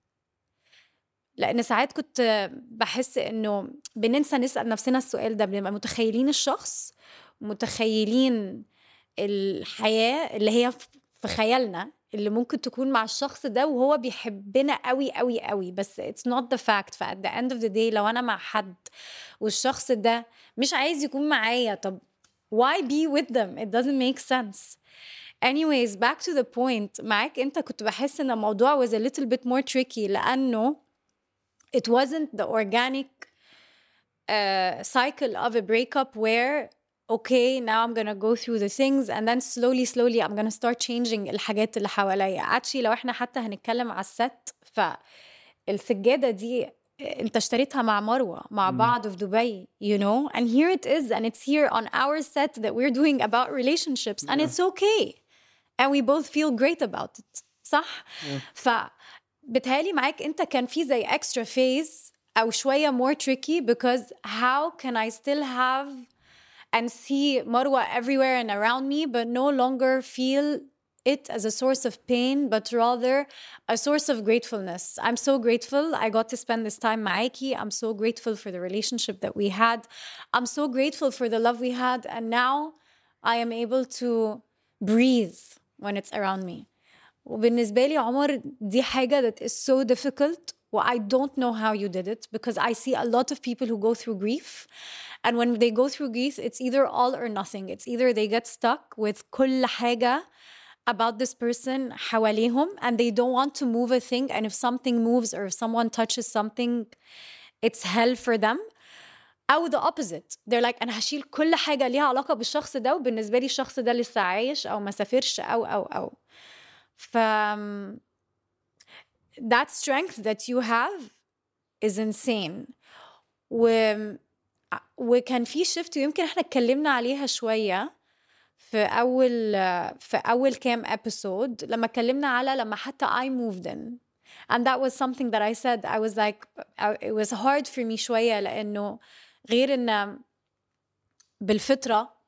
لان ساعات كنت بحس انه بننسى نسال نفسنا السؤال ده بنبقى متخيلين الشخص متخيلين الحياه اللي هي في خيالنا اللي ممكن تكون مع الشخص ده وهو بيحبنا قوي قوي قوي بس it's not the fact ف at the end of the day لو انا مع حد والشخص ده مش عايز يكون معايا طب why be with them it doesn't make sense anyways back to the point معاك انت كنت بحس ان الموضوع was a little bit more tricky لانه it wasn't the organic uh, cycle of a breakup where okay now I'm gonna go through the things and then slowly slowly I'm gonna start changing الحاجات اللي حواليا actually لو احنا حتى هنتكلم على الست فالسجادة دي انت اشتريتها مع مروة مع بعض في دبي you know and here it is and it's here on our set that we're doing about relationships and it's okay and we both feel great about it صح ف بتهيألي معاك انت كان في زي extra phase او شوية more tricky because how can I still have and see Marwa everywhere and around me but no longer feel it as a source of pain but rather a source of gratefulness I'm so grateful I got to spend this time معاكي I'm so grateful for the relationship that we had I'm so grateful for the love we had and now I am able to breathe when it's around me وبالنسبة لي عمر دي حاجة that is so difficult well, I don't know how you did it because I see a lot of people who go through grief and when they go through grief it's either all or nothing it's either they get stuck with كل حاجة about this person حواليهم and they don't want to move a thing and if something moves or if someone touches something it's hell for them او the opposite they're like انا هشيل كل حاجه ليها علاقه بالشخص ده وبالنسبه لي الشخص ده لسه عايش او ما سافرش او او او ف that strength that you have is insane و وكان في شيفت ويمكن احنا اتكلمنا عليها شويه في اول في اول كام ابيسود لما اتكلمنا على لما حتى I moved in and that was something that I said I was like it was hard for me شويه لانه غير ان بالفطره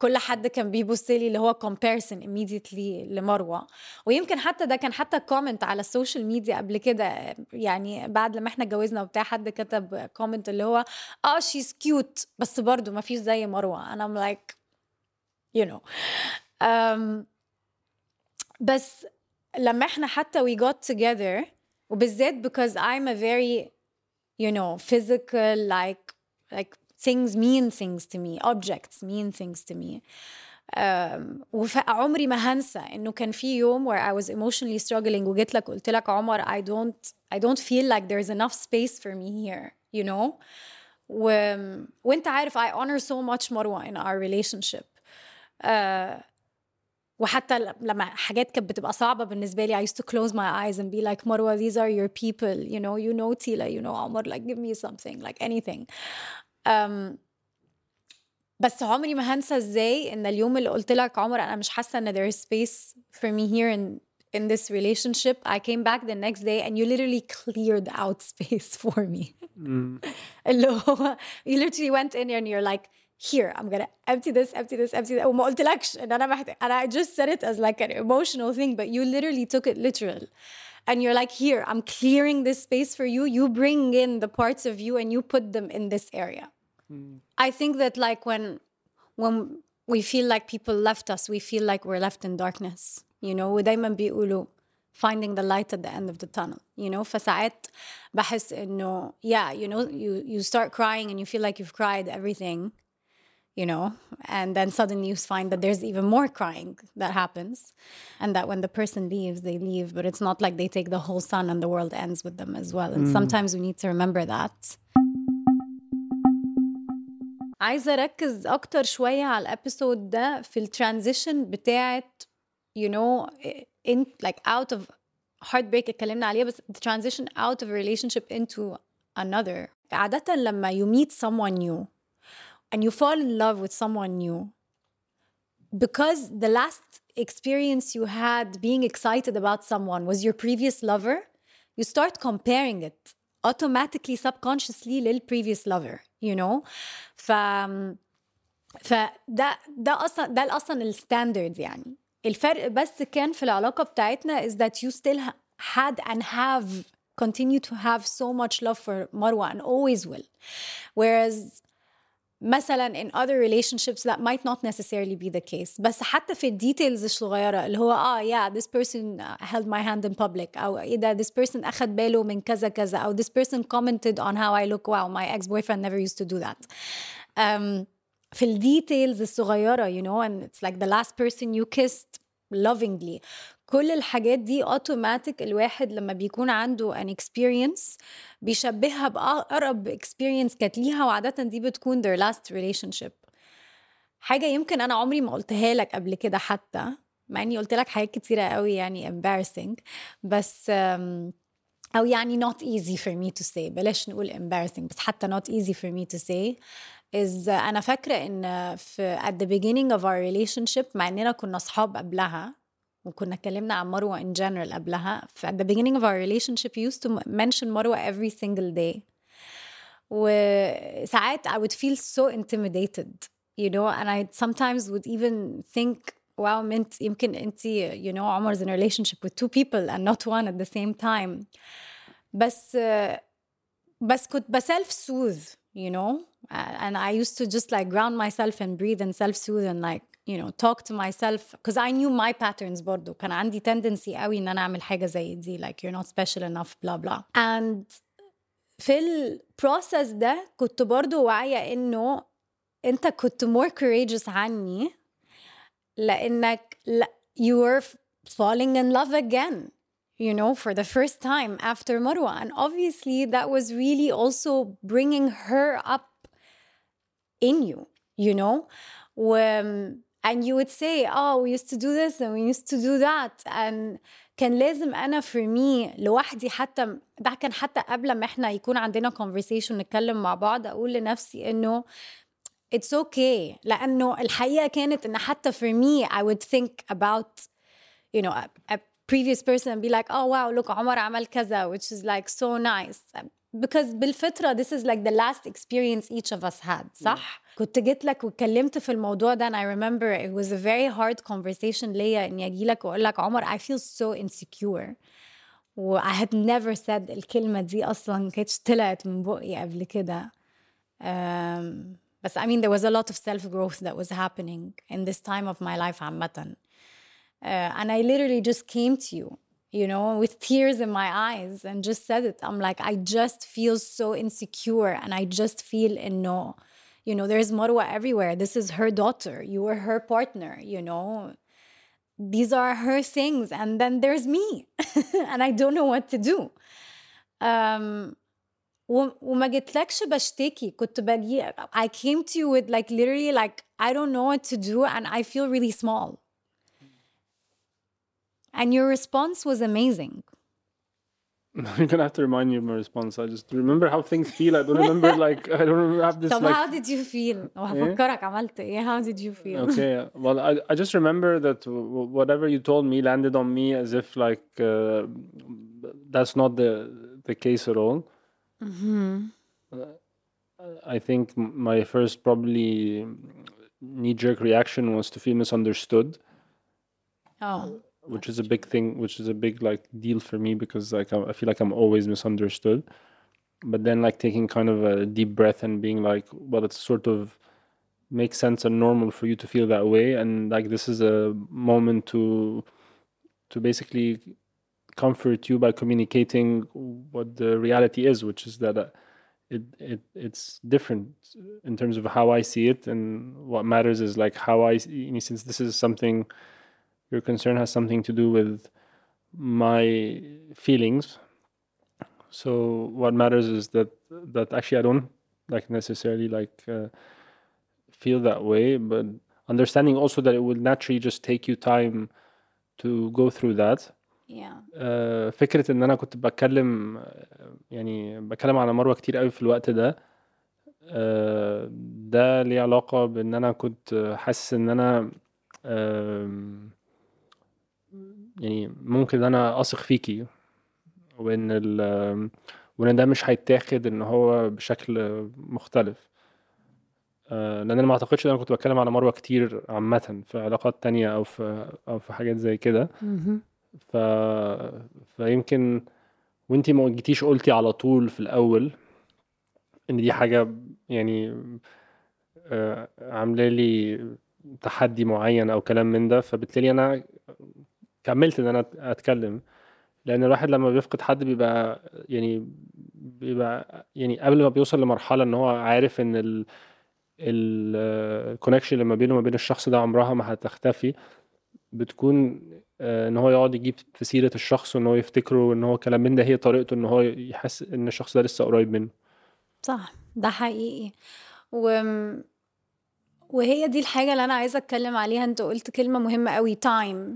كل حد كان بيبص لي اللي هو comparison immediately لمروه ويمكن حتى ده كان حتى كومنت على السوشيال ميديا قبل كده يعني بعد لما احنا اتجوزنا وبتاع حد كتب كومنت اللي هو اه شيز كيوت بس برضه ما فيش زي مروه انا I'm like you know um, بس لما احنا حتى we got together وبالذات because I'm a very you know physical like like things mean things to me objects mean things to me um, وعمري ما هنسى انه كان في يوم where I was emotionally struggling وجيت لك قلت لك عمر I don't I don't feel like there's enough space for me here you know و... وانت عارف I honor so much مروة in our relationship uh, وحتى لما حاجات كانت بتبقى صعبة بالنسبة لي I used to close my eyes and be like مروة these are your people you know you know Tila you know عمر like give me something like anything um, بس عمري ما هنسى ازاي ان اليوم اللي قلت لك عمر انا مش حاسه ان there is space for me here in in this relationship I came back the next day and you literally cleared out space for me اللي هو you literally went in and you're like here I'm gonna empty this empty this empty that وما قلتلكش ان انا محتاج and I just said it as like an emotional thing but you literally took it literal and you're like here I'm clearing this space for you you bring in the parts of you and you put them in this area I think that like when when we feel like people left us we feel like we're left in darkness you know ودايما بيقولوا finding the light at the end of the tunnel you know فساعات بحس انه yeah you know you you start crying and you feel like you've cried everything you know and then suddenly you find that there's even more crying that happens and that when the person leaves they leave but it's not like they take the whole sun and the world ends with them as well and sometimes we need to remember that عايزه اركز اكتر شويه على الابيسود ده في الترانزيشن بتاعت you know in like out of heartbreak اتكلمنا عليها بس the transition out of a relationship into another عادة لما you meet someone new and you fall in love with someone new because the last experience you had being excited about someone was your previous lover you start comparing it automatically subconsciously لل previous lover you know ف فده ده اصلا ده اصلا الستاندرد يعني الفرق بس كان في العلاقه بتاعتنا is that you still had and have continue to have so much love for Marwa and always will whereas مثلا in other relationships that might not necessarily be the case بس حتى في الديتيلز الصغيرة اللي هو اه yeah this person held my hand in public أو ايه ده this person أخد باله من كذا كذا أو this person commented on how I look wow my ex-boyfriend never used to do that um, في الديتيلز الصغيرة you know and it's like the last person you kissed lovingly كل الحاجات دي اوتوماتيك الواحد لما بيكون عنده an experience بيشبهها بأقرب experience كانت ليها وعادة دي بتكون their last relationship حاجة يمكن أنا عمري ما قلتها لك قبل كده حتى مع إني قلت لك حاجات كتيرة قوي يعني embarrassing بس um, أو يعني not easy for me to say بلاش نقول embarrassing بس حتى not easy for me to say is أنا فاكرة إن في at the beginning of our relationship مع إننا كنا أصحاب قبلها وكنا اتكلمنا عن مروة in general قبلها ف at the beginning of our relationship you used to mention مروة every single day وساعات I would feel so intimidated you know and I sometimes would even think wow mint يمكن انت you know عمر's in a relationship with two people and not one at the same time بس بس كنت بسلف soothe you know and I used to just like ground myself and breathe and self soothe and like you know talk to myself because I knew my patterns برضو كان عندي tendency قوي ان انا اعمل حاجه زي دي like you're not special enough blah blah and في البروسس ده كنت برضو واعيه انه انت كنت more courageous عني لانك you were falling in love again you know for the first time after Marwa and obviously that was really also bringing her up in you you know when and you would say oh we used to do this and we used to do that and كان لازم انا for me لوحدي حتى ده كان حتى قبل ما احنا يكون عندنا conversation نتكلم مع بعض اقول لنفسي انه it's okay لانه الحقيقه كانت ان حتى for me I would think about you know a, a previous person and be like oh wow look عمر عمل كذا which is like so nice because بالفطرة this is like the last experience each of us had صح؟ كنت جيت لك واتكلمت في الموضوع ده and I remember it was a very hard conversation ليا اني اجي لك واقول لك عمر I feel so insecure و I had never said الكلمة دي أصلا ما كانتش طلعت من بقي قبل كده um, بس I mean there was a lot of self growth that was happening in this time of my life عامة uh, and I literally just came to you you know with tears in my eyes and just said it I'm like I just feel so insecure and I just feel إنه you know there's Marwa everywhere this is her daughter you were her partner you know these are her things and then there's me and I don't know what to do um وما جيتلكش بشتكي كنت باجي I came to you with like literally like I don't know what to do and I feel really small and your response was amazing You're gonna have to remind me of my response. I just remember how things feel. I don't remember like I don't remember have this طب like how did you feel وهفكرك عملت ايه how did you feel okay well I, I just remember that w- whatever you told me landed on me as if like uh, that's not the the case at all uh, i think m- my first probably knee-jerk reaction was to feel misunderstood oh which is a big thing which is a big like deal for me because like I, I feel like i'm always misunderstood but then like taking kind of a deep breath and being like well it's sort of makes sense and normal for you to feel that way and like this is a moment to to basically comfort you by communicating what the reality is which is that uh, it, it it's different in terms of how i see it and what matters is like how i see, since this is something your concern has something to do with my feelings so what matters is that that actually i don't like necessarily like uh, feel that way but understanding also that it will naturally just take you time to go through that yeah آه، فكرة إن أنا كنت بتكلم آه، يعني بتكلم على مروة كتير قوي في الوقت ده آه، ده ليه علاقة بإن أنا كنت حاسس إن أنا آم، يعني ممكن إن أنا أثق فيكي وإن ال وإن ده مش هيتاخد إن هو بشكل مختلف آه، لأن أنا ما أعتقدش إن أنا كنت بتكلم على مروة كتير عامة في علاقات تانية أو في أو في حاجات زي كده ف... فيمكن وانتي ما جيتيش قلتي على طول في الاول ان دي حاجه يعني آه، عامله لي تحدي معين او كلام من ده فبالتالي انا كملت ان انا اتكلم لان الواحد لما بيفقد حد بيبقى يعني بيبقى يعني قبل ما بيوصل لمرحله ان هو عارف ان ال الكونكشن اللي ما بينه وما بين الشخص ده عمرها ما هتختفي بتكون آه، ان هو يقعد يجيب في سيرة الشخص وان هو يفتكره وان هو كلام من ده هي طريقته ان هو يحس ان الشخص ده لسه قريب منه صح ده حقيقي و... وهي دي الحاجة اللي أنا عايزة أتكلم عليها أنت قلت كلمة مهمة قوي تايم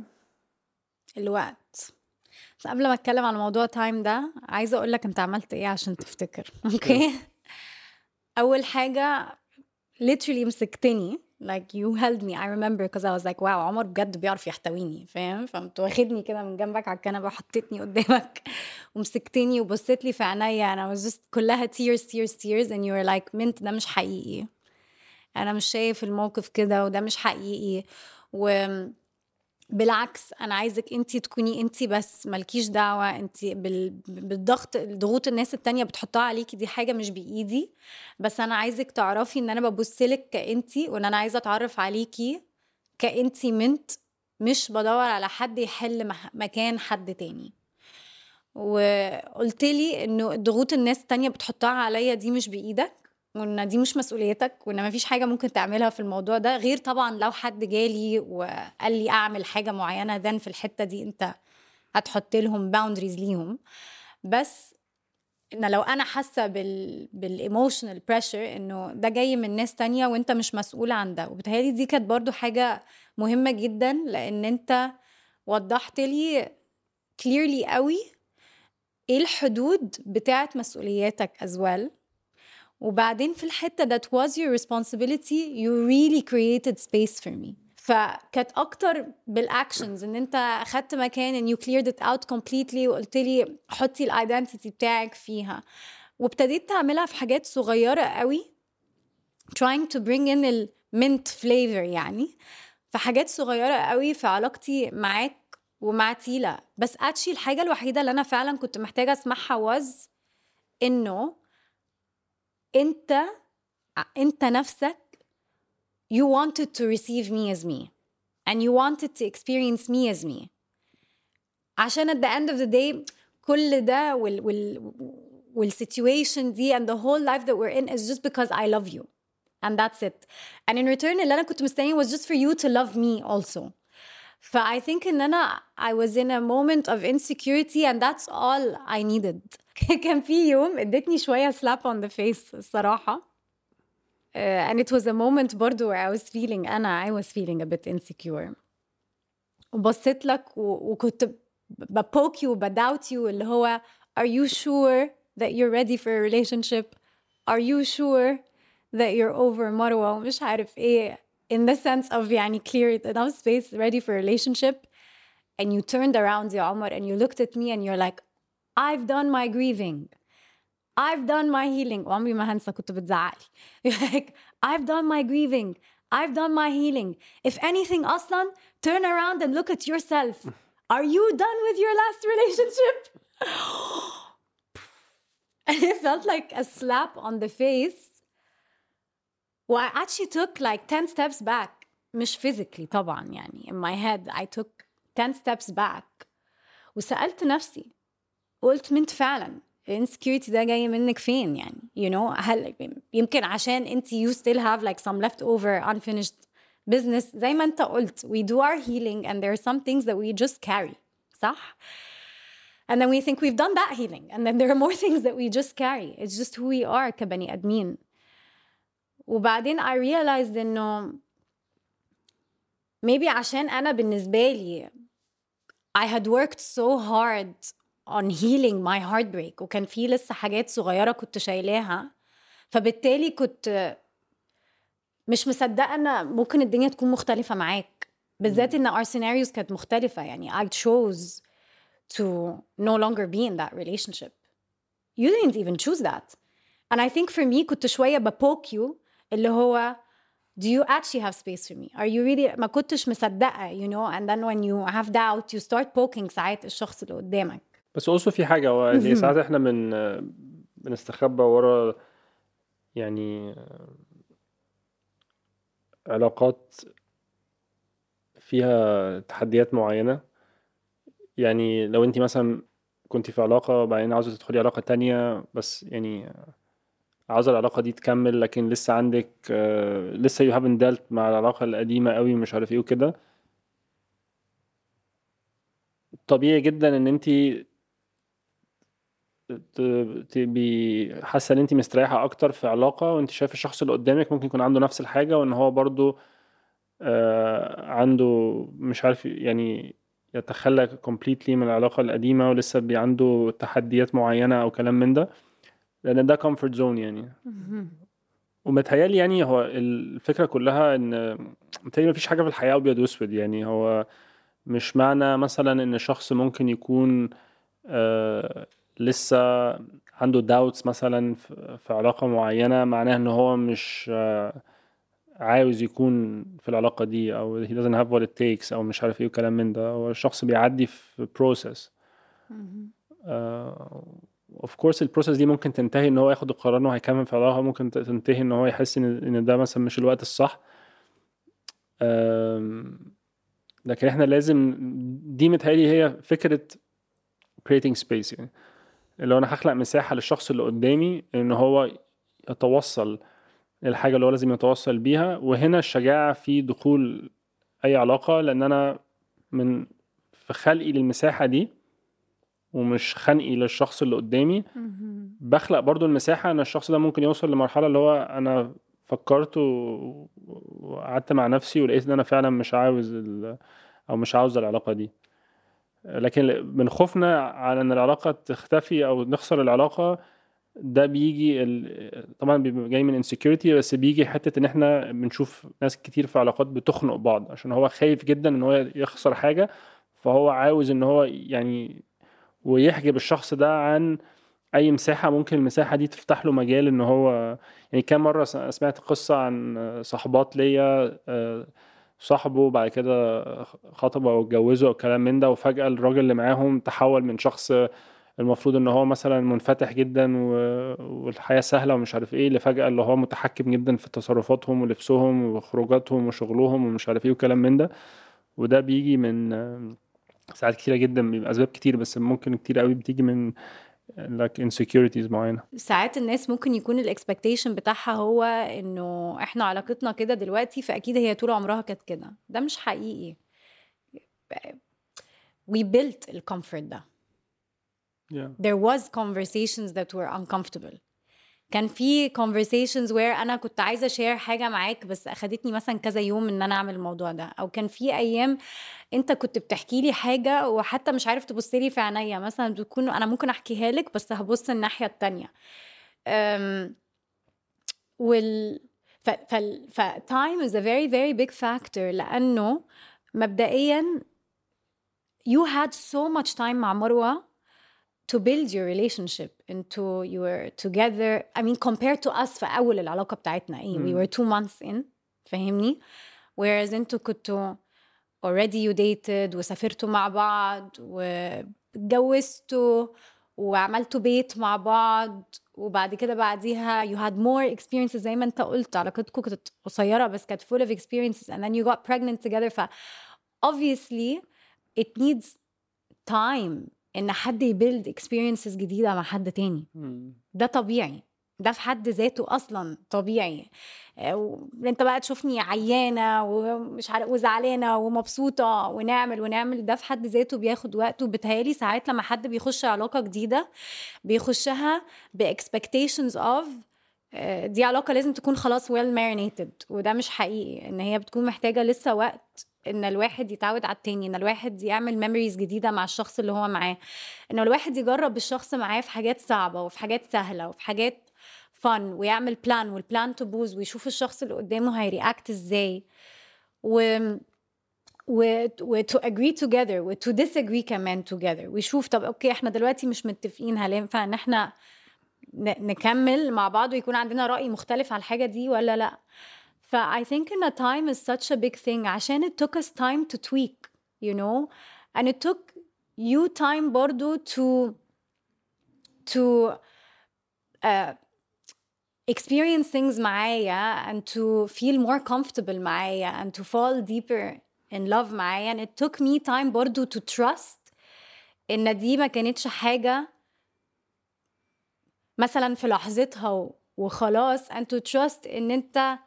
الوقت بس قبل ما أتكلم على موضوع تايم ده عايزة أقول لك أنت عملت إيه عشان تفتكر أوكي أول حاجة literally مسكتني like you held me I remember because I was like wow عمر بجد بيعرف يحتويني فاهم فقمت واخدني كده من جنبك على الكنبة وحطيتني قدامك ومسكتني وبصيت لي في عينيا انا was just كلها tears tears tears and you were like منت ده مش حقيقي انا مش شايف الموقف كده وده مش حقيقي و بالعكس انا عايزك انت تكوني انت بس مالكيش دعوه انت بال... بالضغط ضغوط الناس التانية بتحطها عليكي دي حاجه مش بايدي بس انا عايزك تعرفي ان انا ببصلك كانتي وان انا عايزه اتعرف عليكي كانتي منت مش بدور على حد يحل مح... مكان حد تاني وقلت لي انه ضغوط الناس التانية بتحطها عليا دي مش بايدك وان دي مش مسؤوليتك وان مفيش حاجه ممكن تعملها في الموضوع ده غير طبعا لو حد جالي وقال لي اعمل حاجه معينه ذن في الحته دي انت هتحط لهم باوندريز ليهم بس ان لو انا حاسه بال بالايموشنال بريشر انه ده جاي من ناس تانية وانت مش مسؤول عن ده وبتهيألي دي كانت برضو حاجه مهمه جدا لان انت وضحت لي كليرلي قوي ايه الحدود بتاعت مسؤولياتك as well وبعدين في الحته that was your responsibility you really created space for me فكانت اكتر بالاكشنز ان انت اخدت مكان and you cleared it out completely وقلت لي حطي الايدنتيتي بتاعك فيها وابتديت تعملها في حاجات صغيره قوي trying to bring in المنت flavor يعني في حاجات صغيره قوي في علاقتي معاك ومع تيلا بس اتشي الحاجه الوحيده اللي انا فعلا كنت محتاجه اسمعها was انه انت انت نفسك you wanted to receive me as me and you wanted to experience me as me عشان at the end of the day كل ده وال وال والسيتويشن دي and the whole life that we're in is just because I love you and that's it and in return اللي انا كنت مستنيه was just for you to love me also ف I think ان انا I was in a moment of insecurity and that's all I needed كان في يوم ادتني شويه slap on the face الصراحه uh, and it was a moment برضو where I was feeling أنا I was feeling a bit insecure وبصيت لك و, وكنت ببوك يو بداوت يو اللي هو are you sure that you're ready for a relationship are you sure that you're over مروة ومش عارف ايه in the sense of يعني clear enough space ready for a relationship and you turned around يا عمر and you looked at me and you're like I've done my grieving I've done my healing وعمري ما هنسى كنت بتزعقلي like I've done my grieving I've done my healing if anything أصلا turn around and look at yourself are you done with your last relationship and it felt like a slap on the face well, I actually took like 10 steps back مش physically طبعا يعني in my head I took 10 steps back وسألت نفسي قلت من فعلا الانسكيورتي ده جاي منك فين يعني you know هل يمكن عشان انت you still have like some leftover unfinished business زي ما انت قلت we do our healing and there are some things that we just carry صح and then we think we've done that healing and then there are more things that we just carry it's just who we are كبني ادمين وبعدين I realized انه maybe عشان انا بالنسبه لي I had worked so hard on healing my heartbreak وكان في لسه حاجات صغيره كنت شايلاها فبالتالي كنت مش مصدقه ان ممكن الدنيا تكون مختلفه معاك بالذات ان our scenarios كانت مختلفه يعني I chose to no longer be in that relationship you didn't even choose that and I think for me كنت شويه ببوك يو اللي هو do you actually have space for me are you really ما كنتش مصدقه you know and then when you have doubt you start poking ساعات الشخص اللي قدامك بس also في حاجة هو يعني ساعات احنا من بنستخبى ورا يعني علاقات فيها تحديات معينة يعني لو انت مثلا كنت في علاقة وبعدين عاوزة تدخلي علاقة تانية بس يعني عاوزة العلاقة دي تكمل لكن لسه عندك آه، لسه يو هافن ديلت مع العلاقة القديمة قوي مش عارف ايه وكده طبيعي جدا ان انت تبقي حاسه ان انت مستريحه اكتر في علاقه وانت شايف الشخص اللي قدامك ممكن يكون عنده نفس الحاجه وان هو برضو آه، عنده مش عارف يعني يتخلى كومبليتلي من العلاقه القديمه ولسه بي عنده تحديات معينه او كلام من ده لان ده كومفورت زون يعني ومتهيألي يعني هو الفكره كلها ان متهيألي مفيش حاجه في الحياه ابيض واسود يعني هو مش معنى مثلا ان شخص ممكن يكون آه لسه عنده داوتس مثلا في علاقه معينه معناه ان هو مش آه عاوز يكون في العلاقه دي او he doesn't have what it takes او مش عارف ايه وكلام من ده هو الشخص بيعدي في بروسس اوف كورس البروسس دي ممكن تنتهي ان هو ياخد القرار انه هيكمل في العلاقه ممكن تنتهي ان هو يحس ان ان ده مثلا مش الوقت الصح لكن احنا لازم دي متهيألي هي فكره creating space يعني اللي هو انا هخلق مساحه للشخص اللي قدامي ان هو يتوصل للحاجه اللي هو لازم يتوصل بيها وهنا الشجاعه في دخول اي علاقه لان انا من في خلقي للمساحه دي ومش خنقي للشخص اللي قدامي بخلق برضو المساحه ان الشخص ده ممكن يوصل لمرحله اللي هو انا فكرت وقعدت مع نفسي ولقيت ان انا فعلا مش عاوز او مش عاوز العلاقه دي لكن من خوفنا على ان العلاقه تختفي او نخسر العلاقه ده بيجي طبعا بيبقى جاي من انسكيورتي بس بيجي حته ان احنا بنشوف ناس كتير في علاقات بتخنق بعض عشان هو خايف جدا ان هو يخسر حاجه فهو عاوز ان هو يعني ويحجب الشخص ده عن اي مساحه ممكن المساحه دي تفتح له مجال ان هو يعني كام مره سمعت قصه عن صحبات ليا آه، صاحبه بعد كده خطبه او اتجوزوا او كلام من ده وفجاه الراجل اللي معاهم تحول من شخص المفروض ان هو مثلا منفتح جدا والحياه سهله ومش عارف ايه لفجاه اللي هو متحكم جدا في تصرفاتهم ولبسهم وخروجاتهم وشغلهم ومش عارف ايه وكلام من ده وده بيجي من ساعات كتيره جدا بيبقى اسباب كتير بس ممكن كتير قوي بتيجي من like insecurities معينه ساعات الناس ممكن يكون الاكسبكتيشن بتاعها هو انه احنا علاقتنا كده دلوقتي فاكيد هي طول عمرها كانت كده ده مش حقيقي we built الكومفورت ده yeah. there was conversations that were uncomfortable كان في conversations where انا كنت عايزه اشير حاجه معاك بس اخدتني مثلا كذا يوم ان انا اعمل الموضوع ده او كان في ايام انت كنت بتحكي لي حاجه وحتى مش عارف تبص لي في عينيا مثلا بتكون انا ممكن احكيها لك بس هبص الناحيه التانية أم وال ف ف ف time is a very very big factor لانه مبدئيا you had so much time مع مروه to build your relationship into your together I mean compared to us في أول العلاقة بتاعتنا إيه we were two months in فاهمني whereas انتوا كنتوا already you dated وسافرتوا مع بعض واتجوزتوا وعملتوا بيت مع بعض وبعد كده بعديها you had more experiences زي ما انت قلت علاقتكم كانت قصيرة بس كانت full of experiences and then you got pregnant together ف obviously it needs time ان حد يبيلد اكسبيرينسز جديده مع حد تاني ده طبيعي ده في حد ذاته اصلا طبيعي آه، انت بقى تشوفني عيانه ومش عارف وزعلانه ومبسوطه ونعمل ونعمل ده في حد ذاته بياخد وقت وبتهيالي ساعات لما حد بيخش علاقه جديده بيخشها باكسبكتيشنز اوف آه، دي علاقه لازم تكون خلاص ويل مارينيتد وده مش حقيقي ان هي بتكون محتاجه لسه وقت ان الواحد يتعود على التاني ان الواحد يعمل ميموريز جديده مع الشخص اللي هو معاه ان الواحد يجرب الشخص معاه في حاجات صعبه وفي حاجات سهله وفي حاجات فن ويعمل بلان والبلان تبوظ ويشوف الشخص اللي قدامه هيرياكت ازاي و و و to agree together و to disagree كمان together ويشوف طب اوكي احنا دلوقتي مش متفقين هل ينفع ان احنا نكمل مع بعض ويكون عندنا رأي مختلف على الحاجة دي ولا لا ف I think in a time is such a big thing عشان it took us time to tweak you know and it took you time برضو to to uh, experience things معايا and to feel more comfortable معايا and to fall deeper in love معايا and it took me time برضو to trust ان دي ما كانتش حاجة مثلا في لحظتها وخلاص and to trust ان انت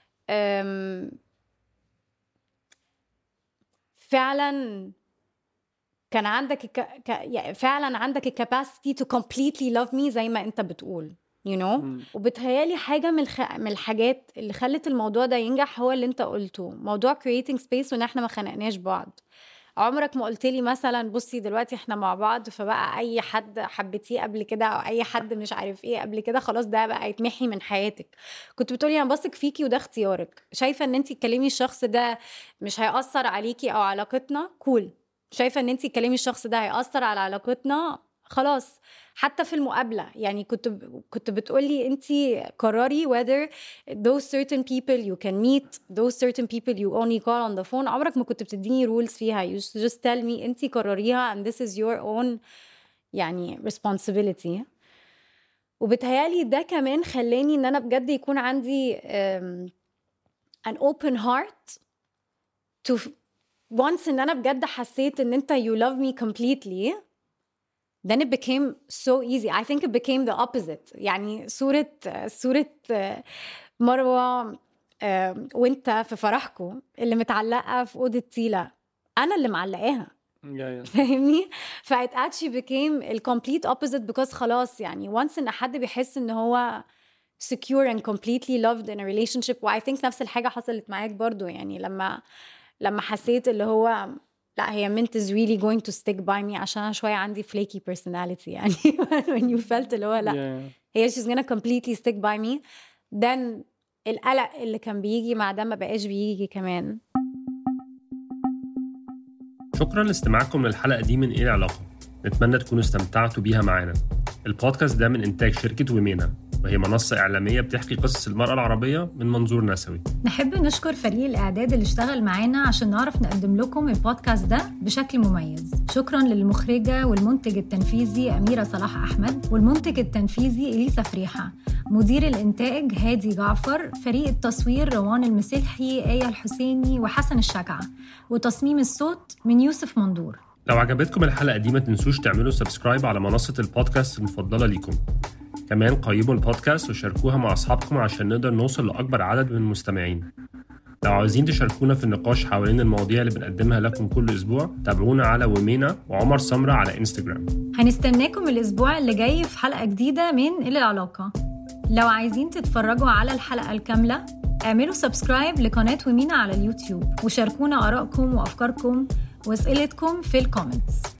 فعلا كان عندك ك... يعني فعلا عندك الكاباسيتي تو كومبليتلي لاف مي زي ما انت بتقول يو you know? وبتهيالي حاجه من الخ... من الحاجات اللي خلت الموضوع ده ينجح هو اللي انت قلته موضوع creating space وان احنا ما خنقناش بعض عمرك ما قلت لي مثلا بصي دلوقتي احنا مع بعض فبقى اي حد حبيتيه قبل كده او اي حد مش عارف ايه قبل كده خلاص ده بقى يتمحي من حياتك كنت بتقولي انا بثق فيكي وده اختيارك شايفه ان انت تكلمي الشخص ده مش هيأثر عليكي او علاقتنا كول شايفه ان انت تكلمي الشخص ده هيأثر على علاقتنا خلاص حتى في المقابله يعني كنت كنت بتقولي انت قرري whether those certain people you can meet those certain people you only call on the phone عمرك ما كنت بتديني رولز فيها you just tell me انت قرريها and this is your own يعني responsibility وبتهيالي ده كمان خلاني ان انا بجد يكون عندي um, an open heart to once ان انا بجد حسيت ان انت you love me completely then it became so easy I think it became the opposite يعني صورة صورة مروة وانت في فرحكم اللي متعلقة في أوضة تيلا أنا اللي معلقاها فاهمني؟ ف it actually became the complete opposite because خلاص يعني once ان حد بيحس ان هو secure and completely loved in a relationship و I think نفس الحاجة حصلت معاك برضو يعني لما لما حسيت اللي هو لا هي mint is really going to stick by me عشان انا شويه عندي flaky personality يعني when you felt اللي هو لا yeah. هي she's gonna completely stick by me then القلق اللي كان بيجي مع ده ما بقاش بيجي كمان شكرا لاستماعكم للحلقه دي من ايه العلاقه نتمنى تكونوا استمتعتوا بيها معانا البودكاست ده من إنتاج شركة ومينا وهي منصة إعلامية بتحكي قصص المرأة العربية من منظور نسوي نحب نشكر فريق الإعداد اللي اشتغل معانا عشان نعرف نقدم لكم البودكاست ده بشكل مميز شكرا للمخرجة والمنتج التنفيذي أميرة صلاح أحمد والمنتج التنفيذي إليسا فريحة مدير الإنتاج هادي جعفر فريق التصوير روان المسلحي آية الحسيني وحسن الشجعة وتصميم الصوت من يوسف مندور لو عجبتكم الحلقة دي ما تنسوش تعملوا سبسكرايب على منصة البودكاست المفضلة ليكم كمان قيموا البودكاست وشاركوها مع أصحابكم عشان نقدر نوصل لأكبر عدد من المستمعين لو عاوزين تشاركونا في النقاش حوالين المواضيع اللي بنقدمها لكم كل أسبوع تابعونا على ومينا وعمر سمرة على إنستجرام هنستناكم الأسبوع اللي جاي في حلقة جديدة من إلى العلاقة لو عايزين تتفرجوا على الحلقة الكاملة اعملوا سبسكرايب لقناة ومينا على اليوتيوب وشاركونا آرائكم وأفكاركم وأسئلتكم في الكومنتس